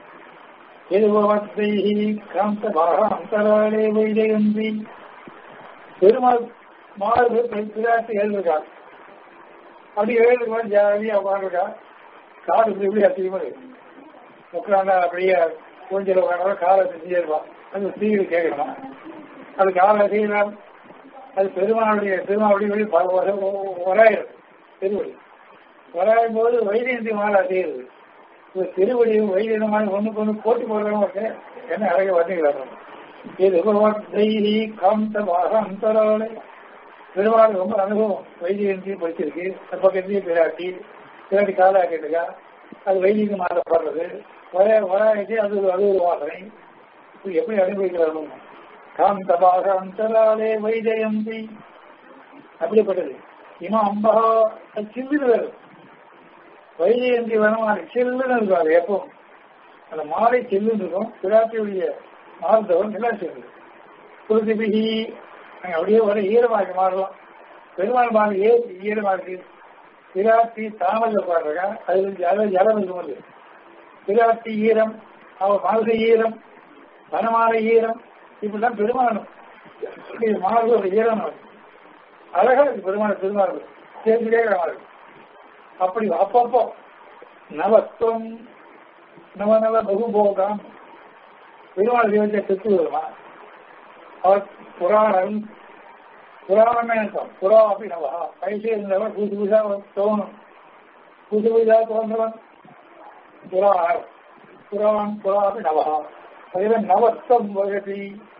எதுவத்தை காந்த பாகாந்தராளே வைஜயந்தி பெருமாள் மாறு பிராட்டி எழுதுகிறார் அப்படி எழுதுக்கு ஜாலியாக உட்காந்துருக்கா காடு இப்படி இப்படி அதிகமா இருக்கு உட்காந்தா அப்படியே கொஞ்சம் உட்காந்தா காலை செஞ்சே இருப்பான் அது தீவிர கேட்கணும் அது காலை செய்யலாம் அது பெருமாளுடைய பெருமாளுடைய வழி வராயிரம் திருவடி வராயும் போது வைத்தியந்தி மாலை செய்யுது இது திருவடியும் வைத்தியமான ஒண்ணுக்கு ஒண்ணு போட்டி போடுறவங்க என்ன அழகை வந்துக்கிறாங்க இது தெய்வீ காந்த அந்தராளை பெருமாள் ரொம்ப அனுபவம் வைத்தியந்தி படிச்சிருக்கு பக்கத்தையும் பிராட்டி பிராட்டி காலை ஆக்கிட்டுக்கா அது வைத்தியங்க மாலை போடுறது வர வராயிட்டு அது அது ஒரு வாசனை இது எப்படி அனுபவிக்கிறாங்க காந்தபாக அந்தராளே வைஜயந்தி அப்படிப்பட்டது இமா அம்பா சில்லுன்னு வரும் வைஜயந்தி வனமாலை சில்லுன்னு இருக்கும் அது எப்போ அந்த மாலை சில்லுன்னு இருக்கும் பிராட்டியுடைய மாறுதவன் எல்லாம் சில்லு புதுபிகி அப்படியே வர ஈரமாக மாறலாம் பெருமாள் மாலை ஏ ஈரமாக இருக்கு பிராட்டி தாமல் உட்காடுறா அது ஜல ஜலம் இருக்கும் பிராட்டி ஈரம் அவ மனசு ஈரம் வனமாலை ஈரம் இப்படிலாம் பெருமானம் மாறுதோட ஈரம் அழகா இருக்கு பெருமான பெருமாள் சேர்ந்துட்டே இருக்கு அப்படி அப்பப்போ நவத்துவம் நவ நவ பகுபோகம் பெருமாள் தேவத்தை செத்து வருமா அவர் புராணம் புராணமே இருக்கும் புறா அப்படி நவா பைசே இருந்தவன் புதுசு புதுசா தோணும் புது புதுசா தோன்றவன் புராணம் புராணம் புறா அப்படி நவா அதுவே நவத்தம் வகதி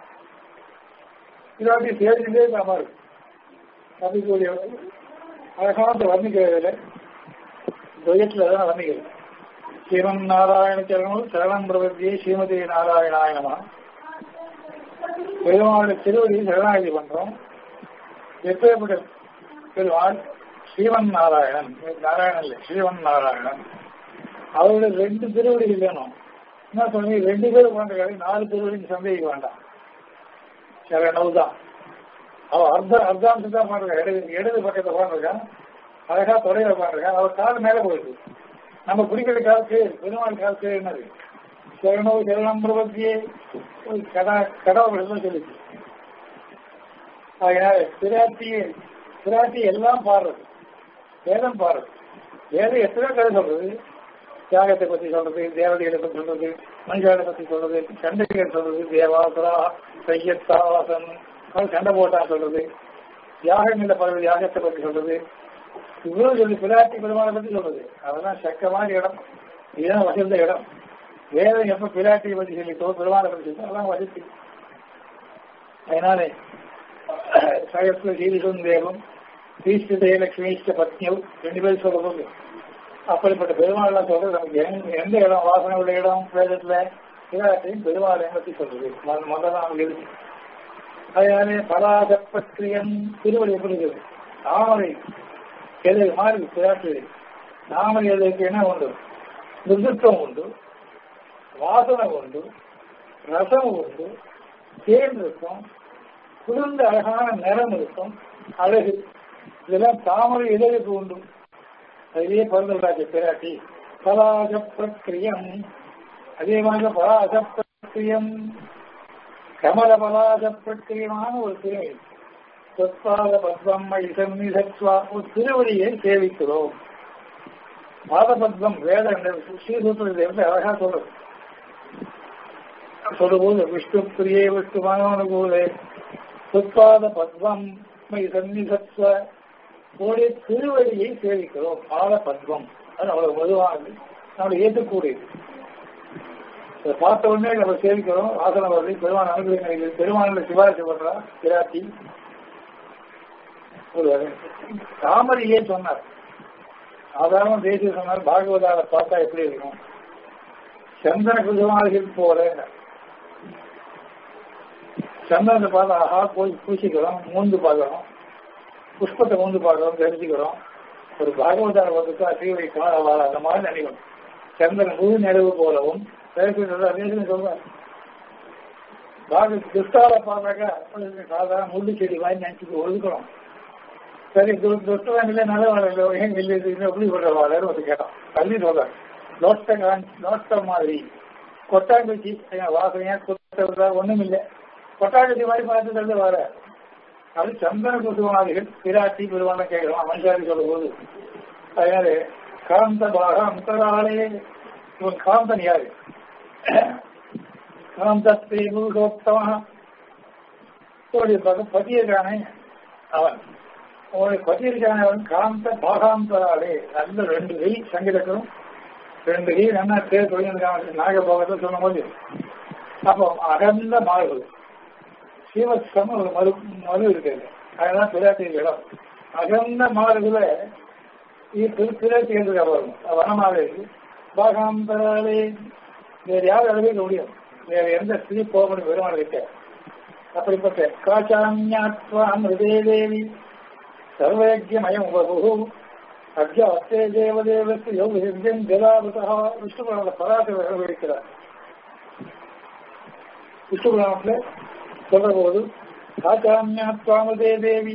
இதாட்டி சேர்ந்துட்டே இருக்காம இருக்கு அப்படிக்கூடிய அழகான வர்ணிக்கிறதுல துயத்துல தான் வர்ணிக்கிறது ஸ்ரீமன் நாராயண சரணம் சரணம் பிரபத்தியே ஸ்ரீமதி நாராயணாயனமா பெருமாளுடைய திருவடியை சரணாகதி பண்றோம் எப்பேற்பட்ட பெருமாள் ஸ்ரீவன் நாராயணன் நாராயணன் இல்லை ஸ்ரீவன் நாராயணன் அவருடைய ரெண்டு திருவடிகள் வேணும் என்ன சொல்லி ரெண்டு பேர் உட்காந்துருக்காரு நாலு திருவடிக்கு சந்தேகிக்க வேண்டாம் சரணவு தான் அவ அர்த்த அர்த்தாம்சம் தான் பாருங்க இடது இடது பக்கத்தை உட்காந்துருக்கான் அழகா தொடையில உட்காந்துருக்கான் அவர் கால் மேல போயிருக்கு நம்ம பிடிக்கிற காலுக்கு பெருமாள் காலுக்கு என்னது சரணவு சரணம் பிரபத்தியே கடா கடவுள் சொல்லிச்சு அதனால பிராட்டியை பிராட்டி எல்லாம் பாடுறது வேதம் பாடுறது வேதம் எத்தனை கதை சொல்றது தியாகத்தை பத்தி சொல்றது தேவதைகளை பத்தி சொல்றது மனுஷாவை பத்தி சொல்றது சண்டைகள் சொல்றது தேவாசுரா கையத்தாவாசன் அவன் சண்டை போட்டான் சொல்றது யாகங்களை பல யாகத்தை பத்தி சொல்றது இவ்வளவு சொல்லி பிராட்டி பெருமாளை பத்தி சொல்றது அதெல்லாம் சக்கமான இடம் இதுதான் வசிந்த இடம் வேதம் எப்ப பிராட்டியை பத்தி சொல்லிட்டோ பெருமாளை பத்தி சொல்லிட்டோ அதெல்லாம் வசித்து அதனாலே சகஸ்ல ஜீவிதம் தேவம் ஸ்ரீஸ்திதே லட்சுமிஷ்ட பத்னியும் ரெண்டு பேரும் சொல்றது அப்படிப்பட்ட பெருமாள் சொல்றது நமக்கு எந்த இடம் வாசனை உள்ள இடம் வேதத்துல எல்லாத்தையும் பெருமாளை பத்தி சொல்றது முதல்ல நமக்கு இருக்கு அதனாலே பலாதப்பற்றியன் திருவடி எப்படி இருக்குது தாமரை எது மாதிரி பிராட்டு தாமரை எதுக்கு என்ன உண்டு மிருதுத்துவம் உண்டு வாசனை உண்டு ரசம் உண்டு தேன் இருக்கும் குளிர்ந்த அழகான நிறம் இருக்கும் அழகு இதெல்லாம் தாமரை இதழுக்கு உண்டு அதிலேயே பிறந்துள்ளாச்சு பிராட்டி பலாச பிரக்கிரியம் அதே மாதிரி பலாச பிரக்கிரியம் கமல பலாச பிரக்கிரியமான ஒரு திருவடி சொற்பாத பத்மம் சந்நிதத்வா ஒரு திருவடியை சேவிக்கிறோம் பாதபத்மம் வேத ஸ்ரீசூத்திரத்தை வந்து அழகா சொல்றது சொல்லும்போது விஷ்ணு பிரியே விஷ்ணு மனோனுகூலே சொற்பாத பத்மம் சந்நிதத்வ உங்களுடைய திருவடியை சேவிக்கிறோம் பாத பத்மம் அது அவ்வளவு பொதுவானது நம்மளை ஏற்றுக்கூடியது இதை பார்த்த உடனே நம்ம சேவிக்கிறோம் வாசனை வருது பெருமான் அனுகிரகம் பெருமானில் சிபாரிசு பண்றா பிராட்டி ஒரு தாமரையே சொன்னார் சாதாரண தேசிய சொன்னார் பாகவதால பார்த்தா எப்படி இருக்கும் சந்தன குஜமாதிகள் போல சந்தனத்தை பார்த்தா ஆஹா போய் பூசிக்கிறோம் மூந்து பார்க்கிறோம் புஷ்பத்தை மூந்து பார்க்கிறோம் தெரிஞ்சுக்கிறோம் ஒரு பாகவதார வந்துட்டு அசைவை காணவாத அந்த மாதிரி நினைக்கணும் சந்திரன் முழு நிலவு போலவும் பேசுறது சொல்றார் பாக துஷ்டால பார்த்தாக்கா சாதாரண முள்ளு செடி மாதிரி நினைச்சுட்டு ஒதுக்கணும் சரி துஷ்டம் இல்லை நல்ல வாழல ஏன் இல்லை எப்படி சொல்ற வாழன்னு வந்து கேட்டான் தள்ளி சொல்றாரு லோட்ட லோட்ட மாதிரி கொட்டாங்குச்சி வாசனையா கொட்டா ஒண்ணும் இல்லை கொட்டாங்குச்சி மாதிரி பார்த்து தள்ளி வர அது சந்தன குசுமாதிகள் பிராட்டி பெருமான கேட்கிறோம் மனுஷாரி சொல்லும் போது அதனால காந்த பாக அந்தராலே இவன் காந்தன் யாரு காந்தத்தை முருகோத்தமா பதியிருக்கானே அவன் உங்களுடைய பதியிருக்கான அவன் காந்த பாகாந்தராலே நல்ல ரெண்டு கை சங்கீதக்கும் ரெண்டு கை நல்லா பேர் சொல்லியிருக்காங்க நாகபோகத்தை சொல்லும் போது அப்போ அகந்த மாறுகள் சீவசம் ஒரு மறு மறு இருக்குது அதெல்லாம் பிராட்டி இடம் அகந்த மாறுகள பிராட்டி இருக்க வரும் வனமாக இருக்கு பாகாந்தராலே வேற யாரும் அளவே முடியும் வேற எந்த ஸ்திரீ போக முடியும் பெருமாள் கிட்ட அப்படிப்பட்ட காச்சாமியாத்வாம் ஹிருதே தேவி சர்வயஜ்யமயம் வபு அத்தியாவத்தே தேவதேவத்து யோக ஹிருதயம் ஜலாபதா விஷ்ணுபுராண பராசர இருக்கிறார் விஷ்ணுபுராணத்துல சொல்ற போது காச்சாமியாத்வாமதே தேவி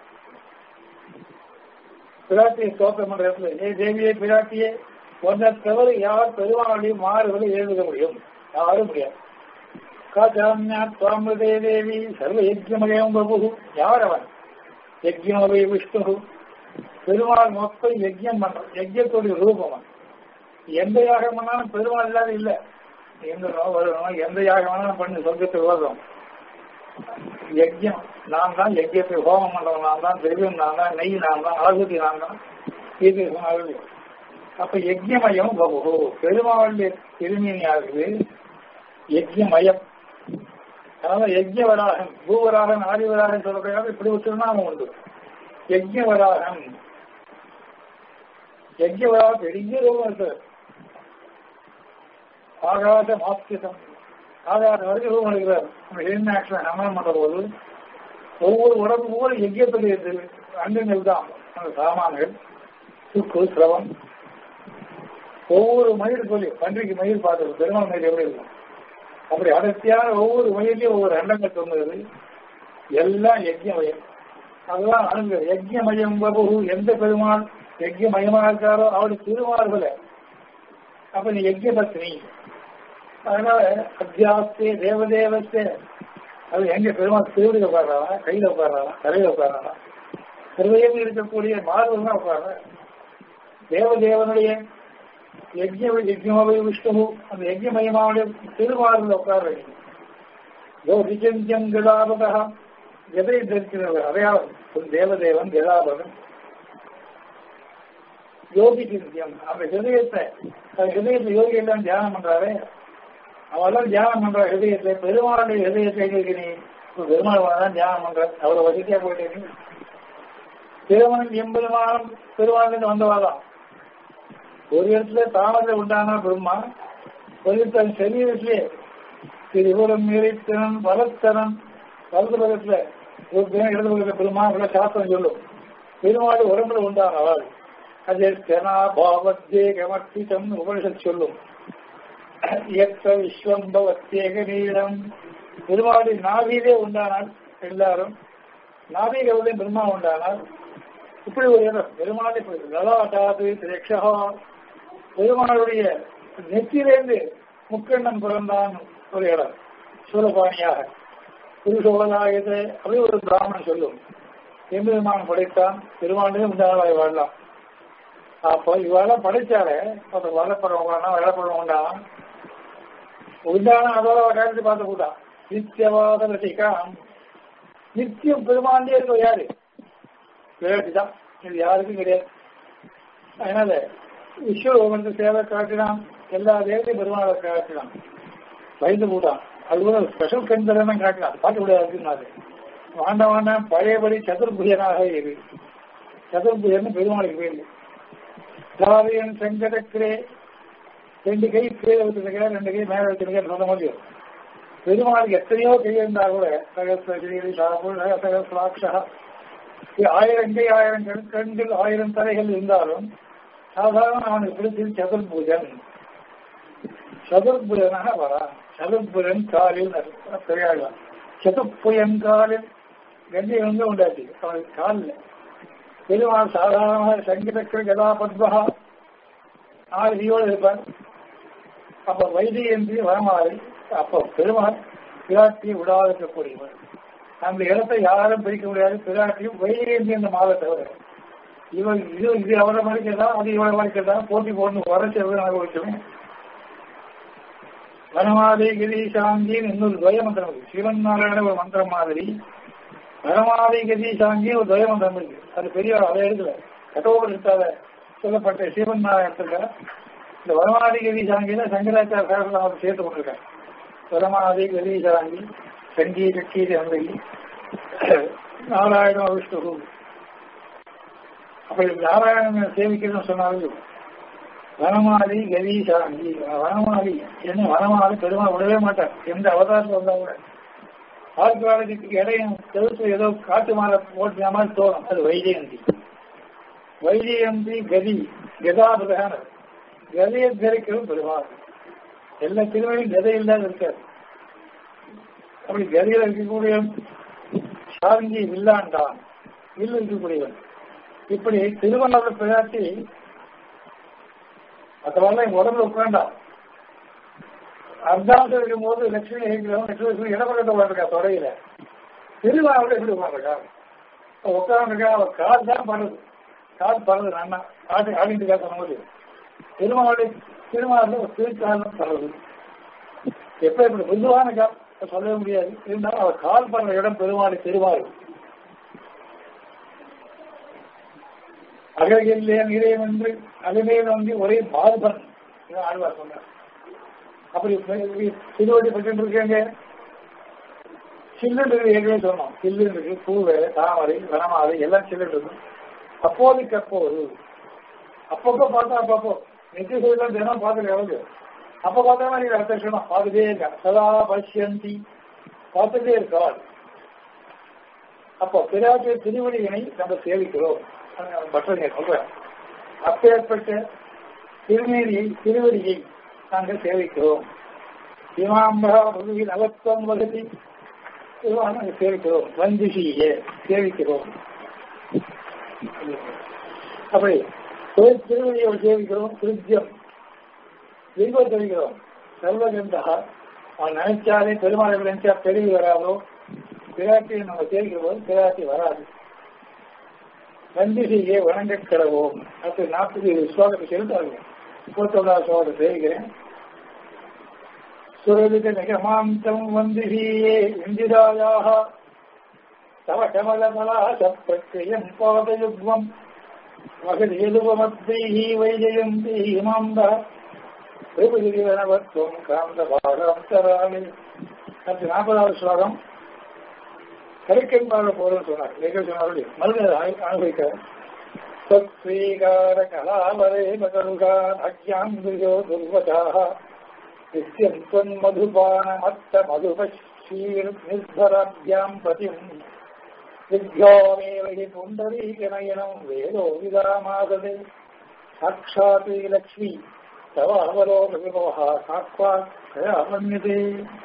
பிராட்டியை ஸ்தோத்திரம் பண்ற இடத்துல ஏ தேவியே பிராட்டியே ஒன்றை தவிர யார் பெருமாளையும் மாறுவதை எழுத முடியும் யாரும் முடியாது காச்சாமியா சுவாமிதே தேவி சர்வ யஜ்யமயம் பிரபு யார் அவன் யஜ்யமவை விஷ்ணு பெருமாள் மொத்தம் யஜ்யம் பண்றான் யஜ்யத்துடைய ரூபம் அவன் எந்த யாகம் பண்ணாலும் பெருமாள் இல்லாத இல்ல எந்த வரணும் எந்த யாகம் வேணாலும் பண்ணி சொர்க்கத்துக்கு வரும் யஜ்யம் நான் தான் யஜ்யத்தை ஹோமம் பண்றவன் நான் தான் திரவியம் நான் தான் நெய் நான் தான் ஆகுதி நான் தான் இது அப்ப யஜ்யமயம் பகு பெருமாளுடைய திருமீன் ஆகுது யஜ்யமயம் அதனால யஜ்யவராகன் பூவராகன் ஆதிவராகன் சொல்றதுக்காக இப்படி ஒரு திருநாமம் உண்டு யஜ்யவராகன் யஜ்யவராக பெரிய ரூபம் இருக்கு ஆகாத மாஸ்கிதம் ஆகாத வரைக்கும் ரூபம் இருக்கிறார் நம்ம ஹிரண்யாட்சன் ஹமனம் பண்ற போது ஒவ்வொரு உடம்பு கூட யஜ்யத்துடைய அங்கங்கள் தான் அந்த சாமான்கள் சுக்கு சிரவம் ஒவ்வொரு மயில் சொல்லி பன்றிக்கு மயில் பார்த்தது பெருமாள் மயில் எப்படி இருக்கும் அப்படி அடர்த்தியான ஒவ்வொரு மயிலையும் ஒவ்வொரு அண்டங்கள் சொன்னது எல்லாம் யஜ்யமயம் அதெல்லாம் அணுகு யஜ்யமயம் பபு எந்த பெருமாள் யஜ்யமயமா இருக்காரோ அவருடைய திருமார்களை அப்ப நீ யஜ்ய பத்னி அதனால அத்தியாஸ்தே தேவதேவத்தே அது எங்க பெருமாள் திருவிழியில் உட்கார்றாரா கையில உட்கார்றாரா தலையில உட்கார்றாரா திருவையில் இருக்கக்கூடிய மார்பு தான் உட்கார்ற தேவதேவனுடைய யஜ்ய யஜ்யமவை விஷ்ணு அந்த யஜ்யமயமாவுடைய திருமாரில் உட்கார யோகிச்சந்தியம் கதாபதா எதை தரிக்கிறவர் அடையாளம் தேவதேவன் கதாபதன் யோகி சிந்தியம் அந்த ஹிருதயத்தை ஹிருதயத்தை யோகி எல்லாம் தியானம் பண்றாரு அவெல்லாம் தியானம் பண்ற ஹிருதயத்தை பெருமாளுடைய ஹிருதயத்தை நீ பெருமாள் தான் தியானம் பண்ற அவ்வளவு வசதியா போயிட்டு திருமணம் எம்பெருமானம் பெருமாள் வந்தவாதான் ஒரு இடத்துல தாமரை உண்டான பிரம்மா ஒரு இடத்துல சரீரத்திலே திரிபுரம் மீறித்தனன் வளத்தனன் வலது பக்கத்துல ஒரு தினம் இடது பக்கத்துல பெருமா உள்ள சாஸ்திரம் சொல்லும் பெருமாள் உடம்புல உண்டானவள் அது தெனா பாவத்தேகமர்த்திதம் உபனிஷத் சொல்லும் இயக்க விஸ்வம் பவத்தேக நீளம் பெருமாளுடைய நாவிலே உண்டானால் எல்லாரும் நாவிகளுடைய பிரம்மா உண்டானால் இப்படி ஒரு இடம் பெருமாளை லலாட்டாது திரேக்ஷா பெருமாளுடைய நெத்தியிலேருந்து முக்கண்ணன் பிறந்தான் ஒரு இடம் சூலபாணியாக புருஷோகலாயது அப்படி ஒரு பிராமணன் சொல்லும் எம்பெருமான் படைத்தான் பெருமானே உண்டானாய் வாழலாம் அப்போ இவெல்லாம் படைச்சாலே அந்த வளப்படம் உண்டானா வெள்ளப்படம் உண்டானா உண்டானா அதோட காலத்து பார்த்து கூட்டான் நித்தியவாத ரசிகாம் நித்தியம் பெருமாண்டே இருக்க யாரு விளையாட்டுதான் இது யாருக்கும் கிடையாது அதனால விஸ்வ வந்து சேவை காட்டினான் எல்லா தேவையும் பெருமாளை காட்டினான் பயந்து போட்டான் அது கூட ஸ்பெஷல் கண் தான் காட்டலாம் அது பார்க்க கூடாதுன்னாரு வாண்ட வாண்டாம் பழையபடி சதுர்புயனாக இரு சதுர்புயர்னு பெருமாளுக்கு பேரு தாரியன் செங்கடக்கிறே ரெண்டு கை கீழே வச்சிருக்க ரெண்டு கை மேல வச்சிருக்க சொல்ல முடியும் பெருமாளுக்கு எத்தனையோ கை இருந்தா கூட சகஸ்ரீ சாபுல் சகஸ்ராட்சா ஆயிரம் கை ஆயிரம் கண் கண்கள் ஆயிரம் தலைகள் இருந்தாலும் சாதாரண அவனுக்கு பிடிச்சது சதுர்பூஜன் சதுர்புஜனாக வரா சதுர்புஜன் காலில் பெரியாள் சதுர்புயன் காலில் கண்டி வந்து உண்டாச்சு அவனுக்கு காலில் பெருமாள் சாதாரண சங்கீதக்கிற கதா பத்மகா ஆதியோடு இருப்பார் அப்ப வைத்தியன்றி வரமாறு அப்போ பெருமாள் பிராட்டி விடாது இருக்கக்கூடியவர் அந்த இடத்தை யாரும் பிரிக்க முடியாது பிராட்டியும் வைத்தியன்றி அந்த மாலை தவிர இவன் இது இது அவரை மறைக்கிறதா அது இவரை மறைக்கிறதா போட்டி போட்டு வரைச்சது அனுபவிச்சோம் வனமாதி கிரீசாங்கின்னு இன்னொரு துவய மந்திரம் இருக்கு சிவன் நாராயண ஒரு மந்திரம் மாதிரி வனமாதி கிரீசாங்கி ஒரு துவய மந்திரம் இருக்கு அது பெரிய அதை எடுக்கல கட்டோபரித்தால சொல்லப்பட்ட சிவன் நாராயணத்துக்கு இந்த வனமாதி கிரீசாங்கில சங்கராச்சார சாரத்தில் அவர் சேர்த்து கொண்டிருக்காங்க வனமாதி கிரீசாங்கி சங்கீத கீதை அந்தகி நாராயண விஷ்ணு அப்படி நாராயணன் சேவிக்கிறதுன்னு சொன்னாலும் வனமாலி கவீசாங்கி வனமாலி என்ன வனமாலி பெருமாள் விடவே மாட்டார் எந்த அவதாரத்தில் வந்தா கூட ஆழ்வாரத்துக்கு இடையும் கழுத்து ஏதோ காட்டு மாலை போட்டு மாதிரி தோணும் அது வைஜெயந்தி வைஜெயந்தி கதி கதாபதான கதையை தரிக்கவும் பெருமாள் எல்லா திருமையும் கதை இல்லாத இருக்காது அப்படி கதையில் இருக்கக்கூடிய சாரங்கி வில்லாண்டான் வில் இருக்கக்கூடியவன் இப்படி திருவண்ணாமலை பிராட்டி அதெல்லாம் உடம்புல உட்காண்டாம் அர்த்தாந்தம் இருக்கும்போது லட்சுமி இருக்கிறவங்க லட்சுமி இடப்பட்ட உட்காந்துருக்கா தொடையில திருவாரூர் எப்படி உட்காந்துருக்கா உட்காந்துருக்கா அவ கால் தான் பண்ணுது கால் பறந்து அண்ணா ஆடி ஆடிட்டு இருக்கா சொன்னபோது திருமாவளி திருமாவளி ஒரு திருக்காலம் பறந்து எப்ப இப்படி பொதுவான கால் சொல்லவே முடியாது இருந்தாலும் அவர் கால் படுற இடம் பெருமாளி திருவாரூர் அகழிலே நிறையம் என்று அகமையில் வந்து ஒரே பாதுபன் ஆழ்வார் சொன்னார் அப்படி திருவடி பட்டு இருக்காங்க சில்லுன்னு இருக்கு ஏற்கனவே சொன்னோம் சில்லுன்னு இருக்கு பூவை தாமரை வனமாலை எல்லாம் சில்லுன்னு இருக்கும் அப்போதைக்கு அப்போது அப்பப்போ பார்த்தா அப்பப்போ நித்திய சூழலாம் தினம் பார்த்துட்டு எவ்வளவு அப்ப பார்த்தா நீங்க அடுத்த விஷயம் பார்த்துட்டே இருக்க சதா பஷ்யந்தி பார்த்துட்டே இருக்காள் அப்போ பிராட்டிய திருவடியினை நம்ம சேவிக்கிறோம் பட்டங்க சொல்றேன் அப்பேற்பட்ட திருநேரியை திருவடியை நாங்கள் சேவிக்கிறோம் இமாம்பா முதுகில் அவத்துவம் வகதி நாங்கள் சேவிக்கிறோம் வந்திஷியே சேவிக்கிறோம் அப்படி திருவடியை சேவிக்கிறோம் திருத்தியம் லிங்கம் தெரிவிக்கிறோம் சர்வகந்தா அவன் நினைச்சாலே பெருமாளை நினைச்சா பெருகி வராதோ பிராட்டியை நம்ம சேவிக்கிற போது பிராட்டி வராது வந்திகையை வணங்க கிடவோம் அப்படி நாற்பது ஸ்லோகத்தை செலுத்தாங்க முப்பத்தொன்னாவது ஸ்லோகத்தை செய்கிறேன் சுரவித நிகமாந்தம் வந்திகையே இந்திராயாக தவ கமலமலாசப்பிரக்கிரியம் பாதயுக்வம் மகதேலுவமத்தைஹி வைஜயந்தி இமாந்த பிரபுகிரிவனவத்துவம் காந்த பாகாந்தராணி அடுத்து நாற்பதாவது ஸ்லோகம் கருக்கென்பாக போறோம்னு சொன்னார் நீங்கள் சொன்னார்கள் மறுபடியும் அனுபவிக்க ஸ்வீகார கலாவரே மகருகான் அக்யாந்திரியோ துர்வசாக நித்தியம் தொன் மதுபான மத்த மதுபீர் நிர்பராபியாம் பதிம் வித்யோமேவகி புண்டரீகநயனம் வேதோ விதாமாததே சாட்சாத் லக்ஷ்மி தவ அவலோக விமோகா சாக்வா கயாமன்யதே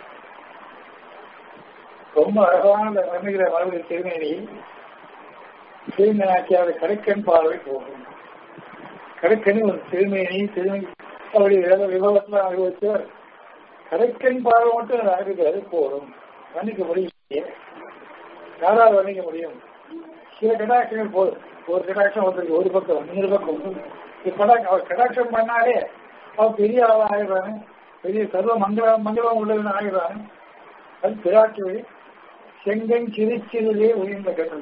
ரொம்ப அழகான வர்ணிக்கிற மறுபடியும் திருமேனி திருமேனாக்கியாவது கடைக்கண் பார்வை போகும் கடைக்கணி ஒரு திருமேனி திருமணி அப்படி விபவத்தில் அனுபவிச்சவர் கடைக்கண் பார்வை மட்டும் அனுபவிக்கிறது போதும் வர்ணிக்க முடியும் யாராவது வர்ணிக்க முடியும் சில கடாட்சங்கள் போதும் ஒரு கடாட்சம் ஒருத்தருக்கு ஒரு பக்கம் இன்னொரு பக்கம் இப்ப அவர் கடாட்சம் பண்ணாலே அவர் பெரிய ஆளா ஆயிடுறாங்க பெரிய சர்வ மங்கள மங்களம் உள்ளவன் ஆயிடுறாங்க அது பிராட்டி வழி செங்கன் சிரிச்சிலே உயர்ந்த கண்ணு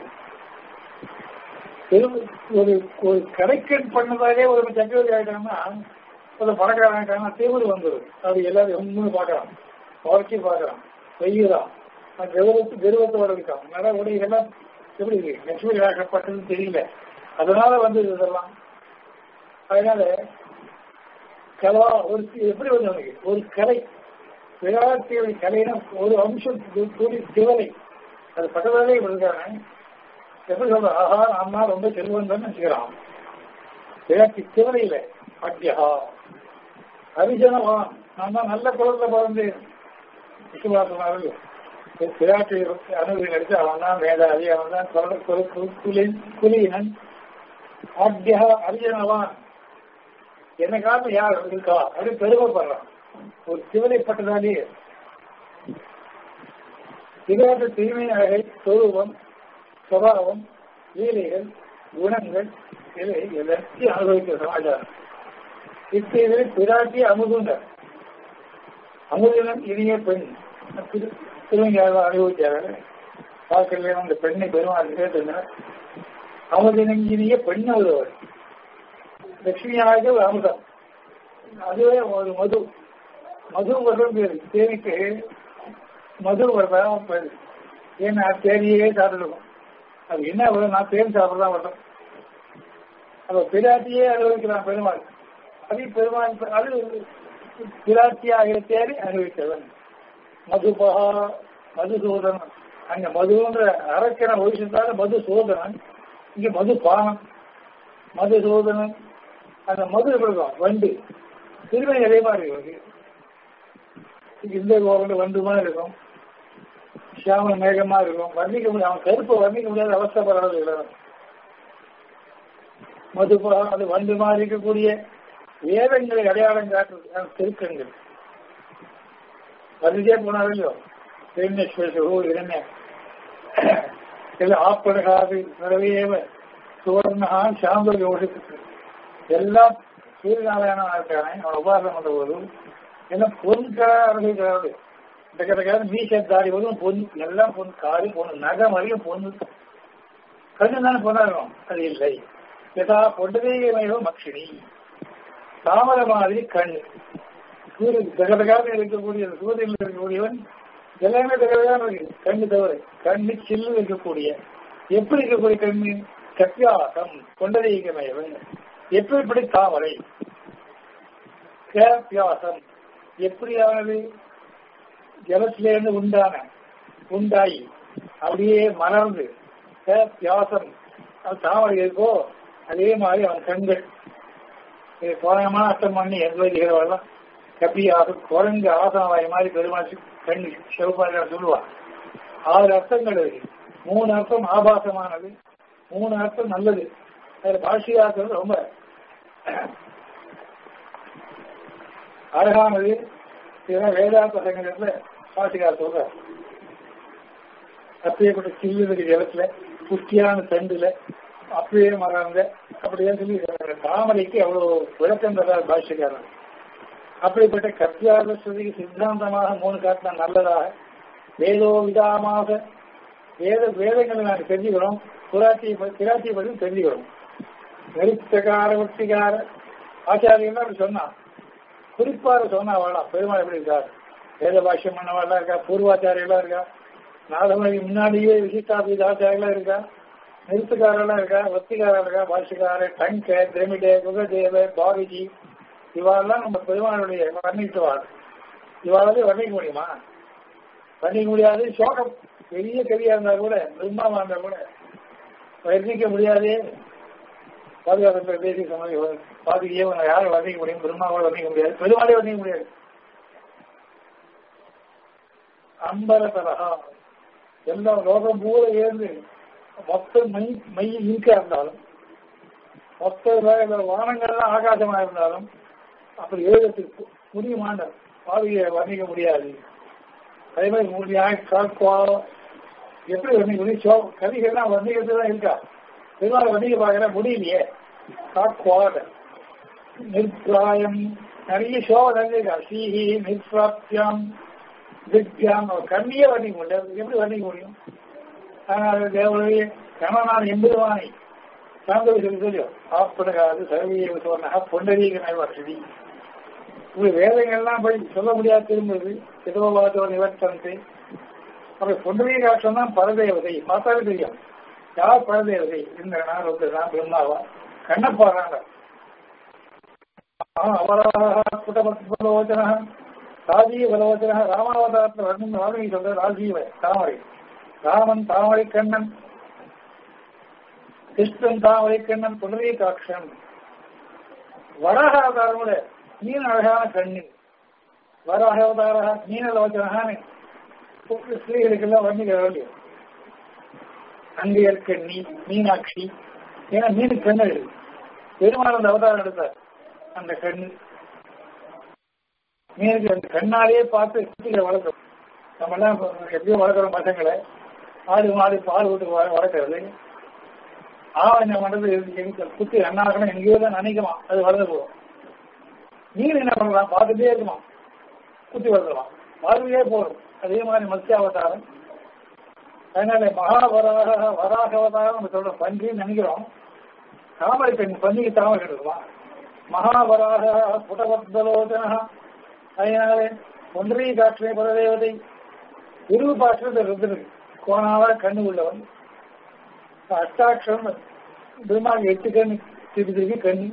ஒரு ஒரு கடைக்கன் பண்ணதாலே ஒரு சக்கரவர்த்தி ஆயிட்டாங்கன்னா ஒரு பணக்காரன் ஆயிட்டாங்கன்னா தேவர் வந்துடும் அது எல்லாரும் ஒன்று பார்க்கலாம் குறைச்சி பார்க்கறான் வெய்யுறான் கருவத்து கருவத்தோட இருக்கான் நட உடைகள்லாம் எப்படி இருக்கு லட்சுமி ஆக்கப்பட்டதுன்னு தெரியல அதனால வந்து இதெல்லாம் அதனால கலா ஒரு எப்படி வந்து அவனுக்கு ஒரு கலை விளையாட்டிய கலைனா ஒரு அம்சம் கூடி திவலை அது பக்கத்தாலே இருக்காங்க எப்படி சொல்ற ஆஹா அம்மா ரொம்ப செல்வம் தான் நினைச்சுக்கிறான் விளையாட்டு திவலையில அத்தியா ஹரிஜனவான் நான் தான் நல்ல குலத்துல பிறந்து விசுவாசனார்கள் விளையாட்டு அனுமதி நடிச்சு அவன் தான் வேதாதி அவன் தான் குலியினன் ஆத்தியா ஹரிஜனவான் என்ன காரணம் யார் இருக்கா அப்படின்னு பெருமைப்படுறான் ஒரு சிவனைப்பட்டதாலே விளையாட்டு தூய்மை அழகை சொரூபம் சுபாவம் லீலைகள் குணங்கள் இதை எல்லாத்தையும் அனுபவிக்கிற சமாச்சாரம் இத்தகைய பிராட்டி அமுதுண்டர் அமுதினம் இனிய பெண் திருவங்காக அனுபவிச்சார்கள் பார்க்கல அந்த பெண்ணை பெருமாள் கேட்டிருந்தார் அமுதினம் இனிய பெண் ஒருவர் லட்சுமியாக ஒரு அமுதம் அதுவே ஒரு மது மது வருடம் பேரு தேனிக்கு மது வரதான் பேரு ஏன்னா தேனியே சாப்பிடுவோம் அது என்ன வரும் நான் தேன் சாப்பிடலாம் வரும் அப்ப பிராட்டியே அனுபவிக்கிறான் பெருமாள் அது பெருமாள் அது பிராட்டியாக தேடி அனுபவித்தவன் மதுபகா மதுசூதனன் அங்க மதுன்ற அரக்கன ஒழிச்சிருந்தால மதுசூதனன் இங்க மது பானம் மதுசூதனன் அந்த மது இருக்கும் வண்டு திருமணி அதே மாதிரி இருக்கு இந்த கோவில் வண்டுமா இருக்கும் சியாம மேகமா இருக்கும் வர்ணிக்க முடியாது அவன் கருப்பை வர்ணிக்க முடியாத அவஸ்தப்படுறது இல்லை மதுபா அது வண்டு மாதிரி இருக்கக்கூடிய வேதங்களை அடையாளம் காட்டுறது திருக்கங்கள் அதுக்கே போனாவில்லையோ திருநேஸ்வரோ இரண்ய எல்லாம் ஆப்படகாது நிறைவேவ சுவர்ணா சாம்பல் யோசித்து எல்லாம் சூரியநாராயணன் இருக்கானே அவன் உபாசனம் பண்ற போதும் எல்லாம் பொருட்களா அனுபவிக்கிறாரு இந்த கதை மீசத்தாரி வரும் பொன் எல்லாம் பொன் காரி பொண்ணு நகை வரையும் பொண்ணு கண்ணு தானே பொண்ணாகும் அது இல்லை யதா பொண்டதேயமேவ மக்ஷினி தாமர மாதிரி கண் சூரியன் தகதகாக இருக்கக்கூடிய சூரியனில் இருக்கக்கூடியவன் எல்லாமே தகதகாக இருக்கு கண்ணு தவிர கண்ணு சில்லு இருக்கக்கூடிய எப்படி இருக்கக்கூடிய கண்ணு கத்தியாசம் கொண்டதேயமேவன் எப்படிப்படி தாமரை கேப்பியாசம் எப்படியானது ஜலத்திலிருந்து உண்டான உண்டாயி அப்படியே மலர்ந்து பியாசம் அது தாமரை இருக்கோ அதே மாதிரி அவன் கண்கள் போனமான அர்த்தம் பண்ணி எண்பதுகிறவெல்லாம் கப்பி ஆசம் குரங்கு ஆசனவாய் மாதிரி பெருமாள் கண் சிவபாரியா சொல்லுவான் ஆறு அர்த்தங்கள் இருக்கு மூணு அர்த்தம் ஆபாசமானது மூணு அர்த்தம் நல்லது அதுல பாஷியாசம் ரொம்ப அழகானது இதெல்லாம் வேதாந்த சங்கத்துல பாஷிகார் சொல்ற அப்படியே கூட சில்லு இருக்கிற இடத்துல புஷ்டியான தண்டுல அப்படியே மறந்த அப்படியே சொல்லி தாமரைக்கு அவ்வளவு விளக்கம் தர்றார் பாஷ்யக்காரன் அப்படிப்பட்ட கத்தியாத ஸ்ருதிக்கு சித்தாந்தமாக மூணு காட்டினா நல்லதாக வேதோ விதாமாக வேத வேதங்களை நாங்கள் தெரிஞ்சுக்கிறோம் புராட்டியை பிராட்டியை பற்றி தெரிஞ்சுக்கிறோம் நெருத்தகார வட்டிகார ஆச்சாரியெல்லாம் அப்படி சொன்னான் குறிப்பாக சொன்னா வாழலாம் பெருமாள் எப்படி இருக்கார் வேத பாஷ்யம் பண்ணவாள்லாம் இருக்கா பூர்வாச்சாரியெல்லாம் இருக்கா நாதமணிக்கு முன்னாடியே விசிஷ்டாபீத ஆச்சாரியெல்லாம் இருக்கா நிறுத்துக்காரெல்லாம் இருக்கா வத்திகாரா இருக்கா பாஷிக்கார டங்க திரமிடே குகதேவ பாவிஜி இவாளெல்லாம் நம்ம பெருமாளுடைய வர்ணித்துவாள் இவாளாலே வர்ணிக்க முடியுமா வர்ணிக்க முடியாது சோகம் பெரிய கவியா இருந்தா கூட பிரம்மாவா இருந்தா கூட வர்ணிக்க முடியாதே பாதுகாப்பு பேசி சமதி பாதுகையே யாரும் வர்ணிக்க முடியும் பிரம்மாவோட வர்ணிக்க முடியாது பெருமாளே வர்ணிக்க முடியாது அம்பரதரகா எல்லாம் லோகம் பூர ஏந்து மொத்த மை மை இன்கா இருந்தாலும் மொத்த வானங்கள்லாம் ஆகாசமா இருந்தாலும் அப்படி எழுதத்துக்கு முடியுமான பாதையை வர்ணிக்க முடியாது அதே மாதிரி முடியாக காக்குவா எப்படி வர்ணிக்க முடியும் சோ கவிகள்லாம் வர்ணிக்கிறது தான் இருக்கா பெருமாள் வர்ணிக்க பார்க்கிற முடியலையே காக்குவாட நிர்பிராயம் நிறைய சோக நிறைய சீஹி நிர்பிராப்தியம் திக்யாம் கண்ணியே வர்ணிக்க முடியாது எப்படி வர்ணிக்க முடியும் ஆனால் தேவனுடைய கணவனான எம்பெருவானை சாந்தவி சொல்லி சொல்லியோ ஆப்படகாது சர்வீய சொன்னா பொண்டரீகனை வசதி இப்படி வேதங்கள்லாம் போய் சொல்ல முடியாது திரும்புது ஏதோ வாதோ நிவர்த்தனத்தை அப்படி பொன்னிய காட்சம் தான் பரதேவதை பார்த்தாலே தெரியும் யார் பரதேவதை இந்திரனா ருத்ரனா பிரம்மாவா கண்ணப்பாறாங்க அவராக குட்டபலோச்சன ராஜீவ பலோச்சன ராமாவதாரத்தில் வர்ணம் வால்மீகி சொல்ற ராஜீவ தாமரை ராமன் தாமரை கண்ணன் கிருஷ்ணன் தாமரை கண்ணன் புனரிய காட்சன் வராக அவதாரமுட மீன் அழகான கண்ணு வராக அவதார மீனலோச்சனான ஸ்திரீகளுக்கெல்லாம் வர்ணிக்க வேண்டிய அங்கையர் கண்ணி மீனாட்சி ஏன்னா மீன் கண்ணு பெருமாள் அந்த அவதாரம் எடுத்தார் அந்த கண்ணு மீனுக்கு அந்த கண்ணாலேயே பார்த்து குட்டிகளை வளர்க்கணும் நம்ம எல்லாம் எப்படியும் வளர்க்குறோம் பசங்களை ஆடு மாடு பால் விட்டு வளர்க்கறது ஆவணம் பண்றது எங்க குட்டி அண்ணாக்கணும் எங்கேயோ தான் நினைக்குமா அது வளர்ந்து போகும் மீன் என்ன பண்ணலாம் பார்த்துட்டே இருக்குமா குட்டி வளர்க்கலாம் பார்வையே போடும் அதே மாதிரி மத்திய அவதாரம் அதனால மகாவராக வராக அவதாரம் சொல்ற பன்றின்னு நினைக்கிறோம் தாமரை பெண் பன்னிக்கு தாமரை இருக்குமா மகாவராக புடவத்பலோச்சன அதனால ஒன்றிய காற்றை பரதேவதை இரு பாற்றது ருத்ரன் கோணாவா கண்ணு உள்ளவன் அஷ்டாட்சரம் பெருமாள் எட்டு கண் திருப்பி திருப்பி கண்ணு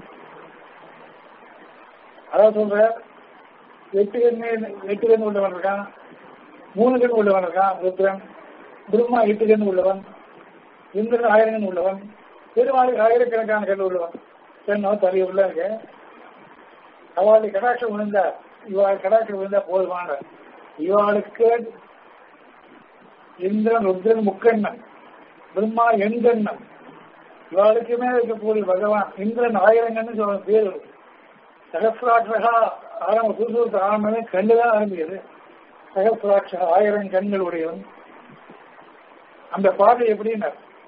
அதான் சொல்ற எட்டு கண்ணு எட்டு கண் உள்ளவன் இருக்கான் மூணு கண் உள்ளவன் இருக்கான் ருத்ரன் பிரம்மா எட்டு கண் உள்ளவன் இந்திரன் ஆயிரம் கண் உள்ளவன் பெருமாள் ஆயிரக்கணக்கான கண் உள்ளவன் பெண்ணோ தறி உள்ள இருக்கு அவளுடைய கடாட்சம் விழுந்தா இவாள் கடாட்சம் விழுந்தா போதுமான இவாளுக்கு இந்திரன் ருத்ரன் முக்கண்ணன் பிரம்மா எண்கண்ணன் இவாளுக்குமே இருக்கக்கூடிய பகவான் இந்திரன் ஆயிரங்கன்னு சொல்ற பேர் சகசிராட்சகா ஆரம்ப புதுசு ஆரம்பமே கண்ணுதான் ஆரம்பிக்குது சகசிராட்சகா ஆயிரம் கண்கள் உடையவன் அந்த பாட்டு எப்படின்னா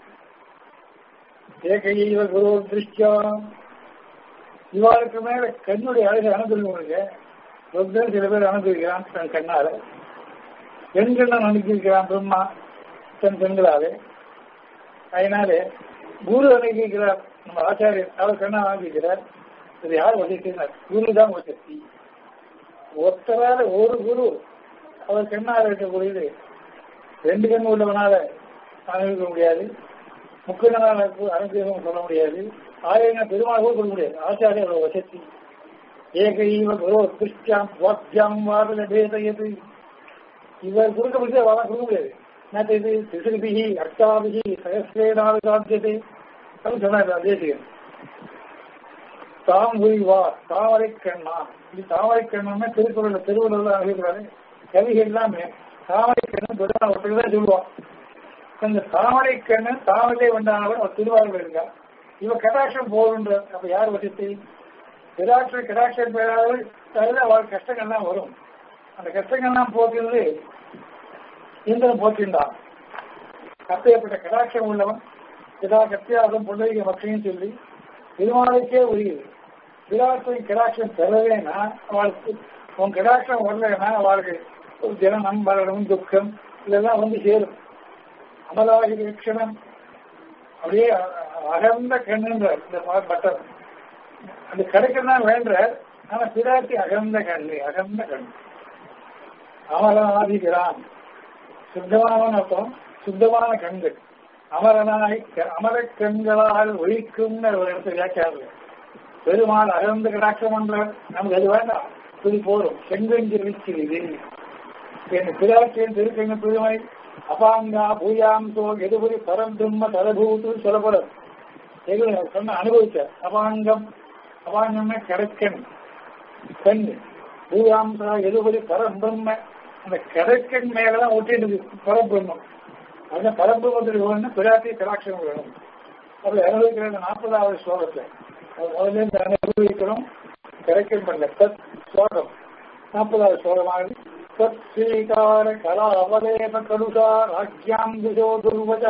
ஏகையைவ குரு திருஷ்டியா இவாளுக்கு மேல கண்ணுடைய அழகு அனுபவிக்க ருத்ரன் சில பேர் அனுபவிக்கிறான் தன் கண்ணால பெண்கண்ணன் அனுப்பியிருக்கிறான் பிரம்மா தன் பெண்களாலே அதனாலே குரு அனுப்பிக்கிறார் நம்ம ஆச்சாரியர் அவர் கண்ணா அனுப்பிக்கிறார் இது யார் வசிக்கிறார் குரு தான் வசதி ஒருத்தரால ஒரு குரு அவர் கண்ணால இருக்கக்கூடியது ரெண்டு கண் உள்ளவனால அனுபவிக்க முடியாது முக்கியமான அனுகிரகம் சொல்ல முடியாது ஆயிரம் பெருமாள் கூட சொல்ல முடியாது ஆச்சாரிய வசதி ஏகைவ குரு கிருஷ்டியாம் வாக்கியாம் வாதல பேதையது இவர் கொடுக்க முடியாது வாதம் கொடுக்க முடியாது நேற்று இது திசுபிகி அர்த்தாபிகி சகசிரேனாவது சாத்தியத்தை அப்படின்னு சொன்னார் தேசிகன் தாம் வா தாமரை கண்ணா இது தாமரை கண்ணா திருக்குறள் திருவள்ளுவர் அறிவிக்கிறாரு கவிகள் எல்லாமே தாமரை கண்ணன் பெருமாள் ஒருத்தர் தான் சொல்லுவான் அந்த தாமரை கண்ணன் தாமரை வந்தானவர் அவர் திருவாரூர் இருக்கார் இவ கடாட்சம் போகின்ற அப்ப யார் வசத்தை விராட்ச கடாட்சம் பெறாதவர்கள் தவிர அவள் கஷ்டங்கள்லாம் வரும் அந்த கஷ்டங்கள்லாம் போக்குறது இந்திரன் போக்கின்றான் அப்பேற்பட்ட கடாட்சம் உள்ளவன் இதா கத்தியாசம் பொருளிக மக்களையும் சொல்லி திருமாலைக்கே உரியது விராட்டின் கடாட்சம் பெறவேனா அவளுக்கு உன் கடாட்சம் வரலைன்னா அவளுக்கு ஒரு ஜனனம் மரணம் துக்கம் இதெல்லாம் வந்து சேரும் அமலாகி லட்சணம் அப்படியே அகர்ந்த கண்ணுன்ற இந்த பட்டம் அது கிடைக்கதான் வேண்ட ஆனா பிராட்டி அகர்ந்த கண்ணு அகர்ந்த கண் அமரநாதிகிறான் சுத்தமான அர்த்தம் சுத்தமான கண்கள் அமரனாய் அமர கண்களால் ஒழிக்கும் ஒரு இடத்துல வியாக்கியாரு பெருமாள் அகர்ந்த கடாட்சம் பண்றார் நமக்கு அது வேண்டாம் துணி போதும் செங்கஞ்சி வீச்சு இது என் பிராட்டியின் திருக்கண்ண பெருமை அபாங்கா பூயாம் தோ எதுபுரி பரம் பிரம்ம தலபூத்து சொல்லப்படும் எது சொன்ன அனுபவிச்ச அபாங்கம் அபாங்கம்னா கடற்கண் கண் பூயாம் எதுபுரி பரம் பிரம்ம அந்த கடற்கண் மேலதான் ஒட்டிட்டு பரபிரம்மம் அந்த பரபிரம்மத்துக்கு வேணும் பிராட்டி கடாட்சம் வேணும் அப்படி அனுபவிக்கிற நாற்பதாவது ஸ்லோகத்தை முதல்ல இருந்து அனுபவிக்கிறோம் கிடைக்கும் பண்ணல தத் ஸ்லோகம் நாற்பதாவது ஸ்லோகமானது தத் ஸ்ரீகார கலா அவதேப கலுஷா ராஜ்யாம் திசோ துர்வஜா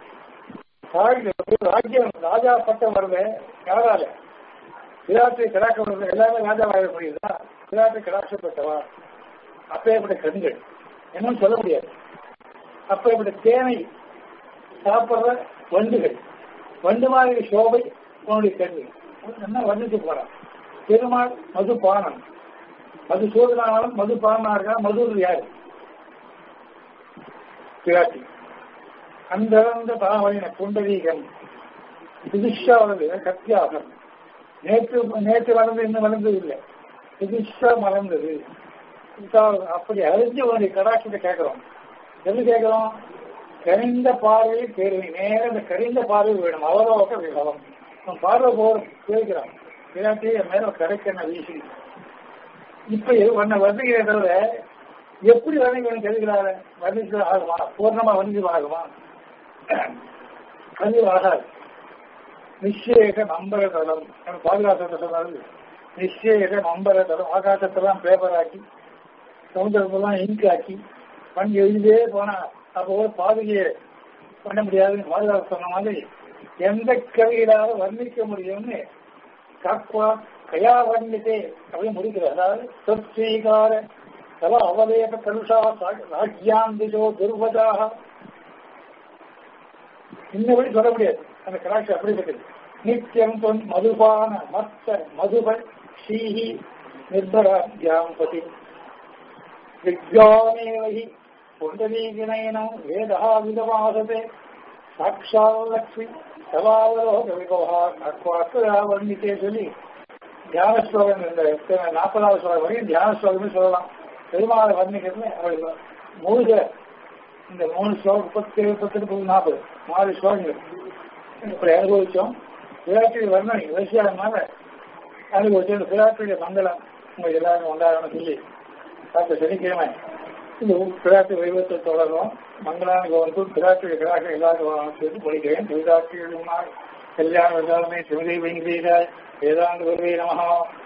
ராஜ்யம் ராஜா பட்டம் வருது யாரால விராட்டை கடாட்சம் வருது எல்லாமே ராஜா வாழ முடியுதா விராட்டை கடாட்சப்பட்டவா அப்பேற்பட்ட கண்கள் என்னன்னு சொல்ல முடியாது அப்பேற்பட்ட தேனை சாப்பிடுற வண்டுகள் வண்டு மாதிரி சோபை உன்னுடைய கண்கள் என்ன வர்ணிச்சு போறான் பெருமாள் மதுபானம் மது சூதனாலும் மது பாலனா இருக்கா மது யாரு பிராட்டி அந்த அந்த தாமரையின புண்டரீகம் புதுஷா வளர்ந்து கத்தியாகம் நேற்று நேற்று வளர்ந்து இன்னும் வளர்ந்தது இல்லை புதுஷா மலர்ந்தது அப்படி அறிஞ்சு உன்னுடைய கடாட்சத்தை கேட்கிறோம் எது கேட்கிறோம் கரிந்த பார்வை பேருவை நேர இந்த கரிந்த பார்வை வேணும் அவரோக விபவம் உன் பார்வை போதும் கேட்கிறான் பிராட்டி என் மேல கடைக்கண்ண வீசி இப்ப உன்னை வர்ணிக்கிறத தவிர எப்படி வர்ணிக்கணும் தெரிகிறாரு வர்ணிச்சு ஆகுமா பூர்ணமா வர்ணிச்சு ஆகுமா அது ஆகாது நிச்சயக நம்பர தளம் பாதுகாசத்தை சொன்னாரு நிச்சயக நம்பர தளம் ஆகாசத்தெல்லாம் பேப்பர் ஆக்கி சமுதிரத்தெல்லாம் இங்க் ஆக்கி பண்ணி எழுதியே போனா அப்போ பாதுகையை பண்ண முடியாதுன்னு பாதுகாப்பு சொன்ன மாதிரி எந்த கவியிலாவது வர்ணிக்க முடியும்னு காக்குவா கயா வர்ணித்தே அப்படின்னு முடிக்கிறார் அதாவது சொற்சீகார தல அவலேப கலுஷா ராஜ்யாந்திஜோ துர்வதாக இன்னபடி சொல்ல முடியாது அந்த கடாட்சி அப்படிப்பட்டது நித்தியம் தொன் மதுபான மத்த மதுப ஸ்ரீஹி நிர்பராத்யாம் பதி விஜானேவஹி புண்டரீகிணேனம் வேதா விதமாசதே சாட்சாலக்ஷ்மி சவாவலோக விபவா அக்வாக்கா வர்ணித்தே சொல்லி தியான ஸ்லோகம் இந்த நாற்பதாவது ஸ்லோகம் வரைக்கும் தியான ஸ்லோகமே சொல்லலாம் பெருமாளை வர்ணிக்கிறதுல அவள் மூழ்க இந்த மூணு ஸ்லோகம் முப்பத்தி முப்பத்தி முப்பது நாற்பது நாலு ஸ்லோகங்கள் இப்படி அனுபவிச்சோம் விராட்டிய வர்ணனை வரிசையானதுனால அனுபவிச்சோம் இந்த விராட்டிய மங்களம் உங்க எல்லாரும் கொண்டாடணும் சொல்லி அடுத்த சனிக்கிழமை இந்த பிராட்டி வைபவத்தை தொடரும் மங்களான கோவத்தும் பிராட்டி கிராக எல்லாரும் சேர்த்து படிக்கிறேன் விராட்டி கல்யாண விசாரணை சிவதை வெங்கடேஷ வேதாந்த குருவே நமகா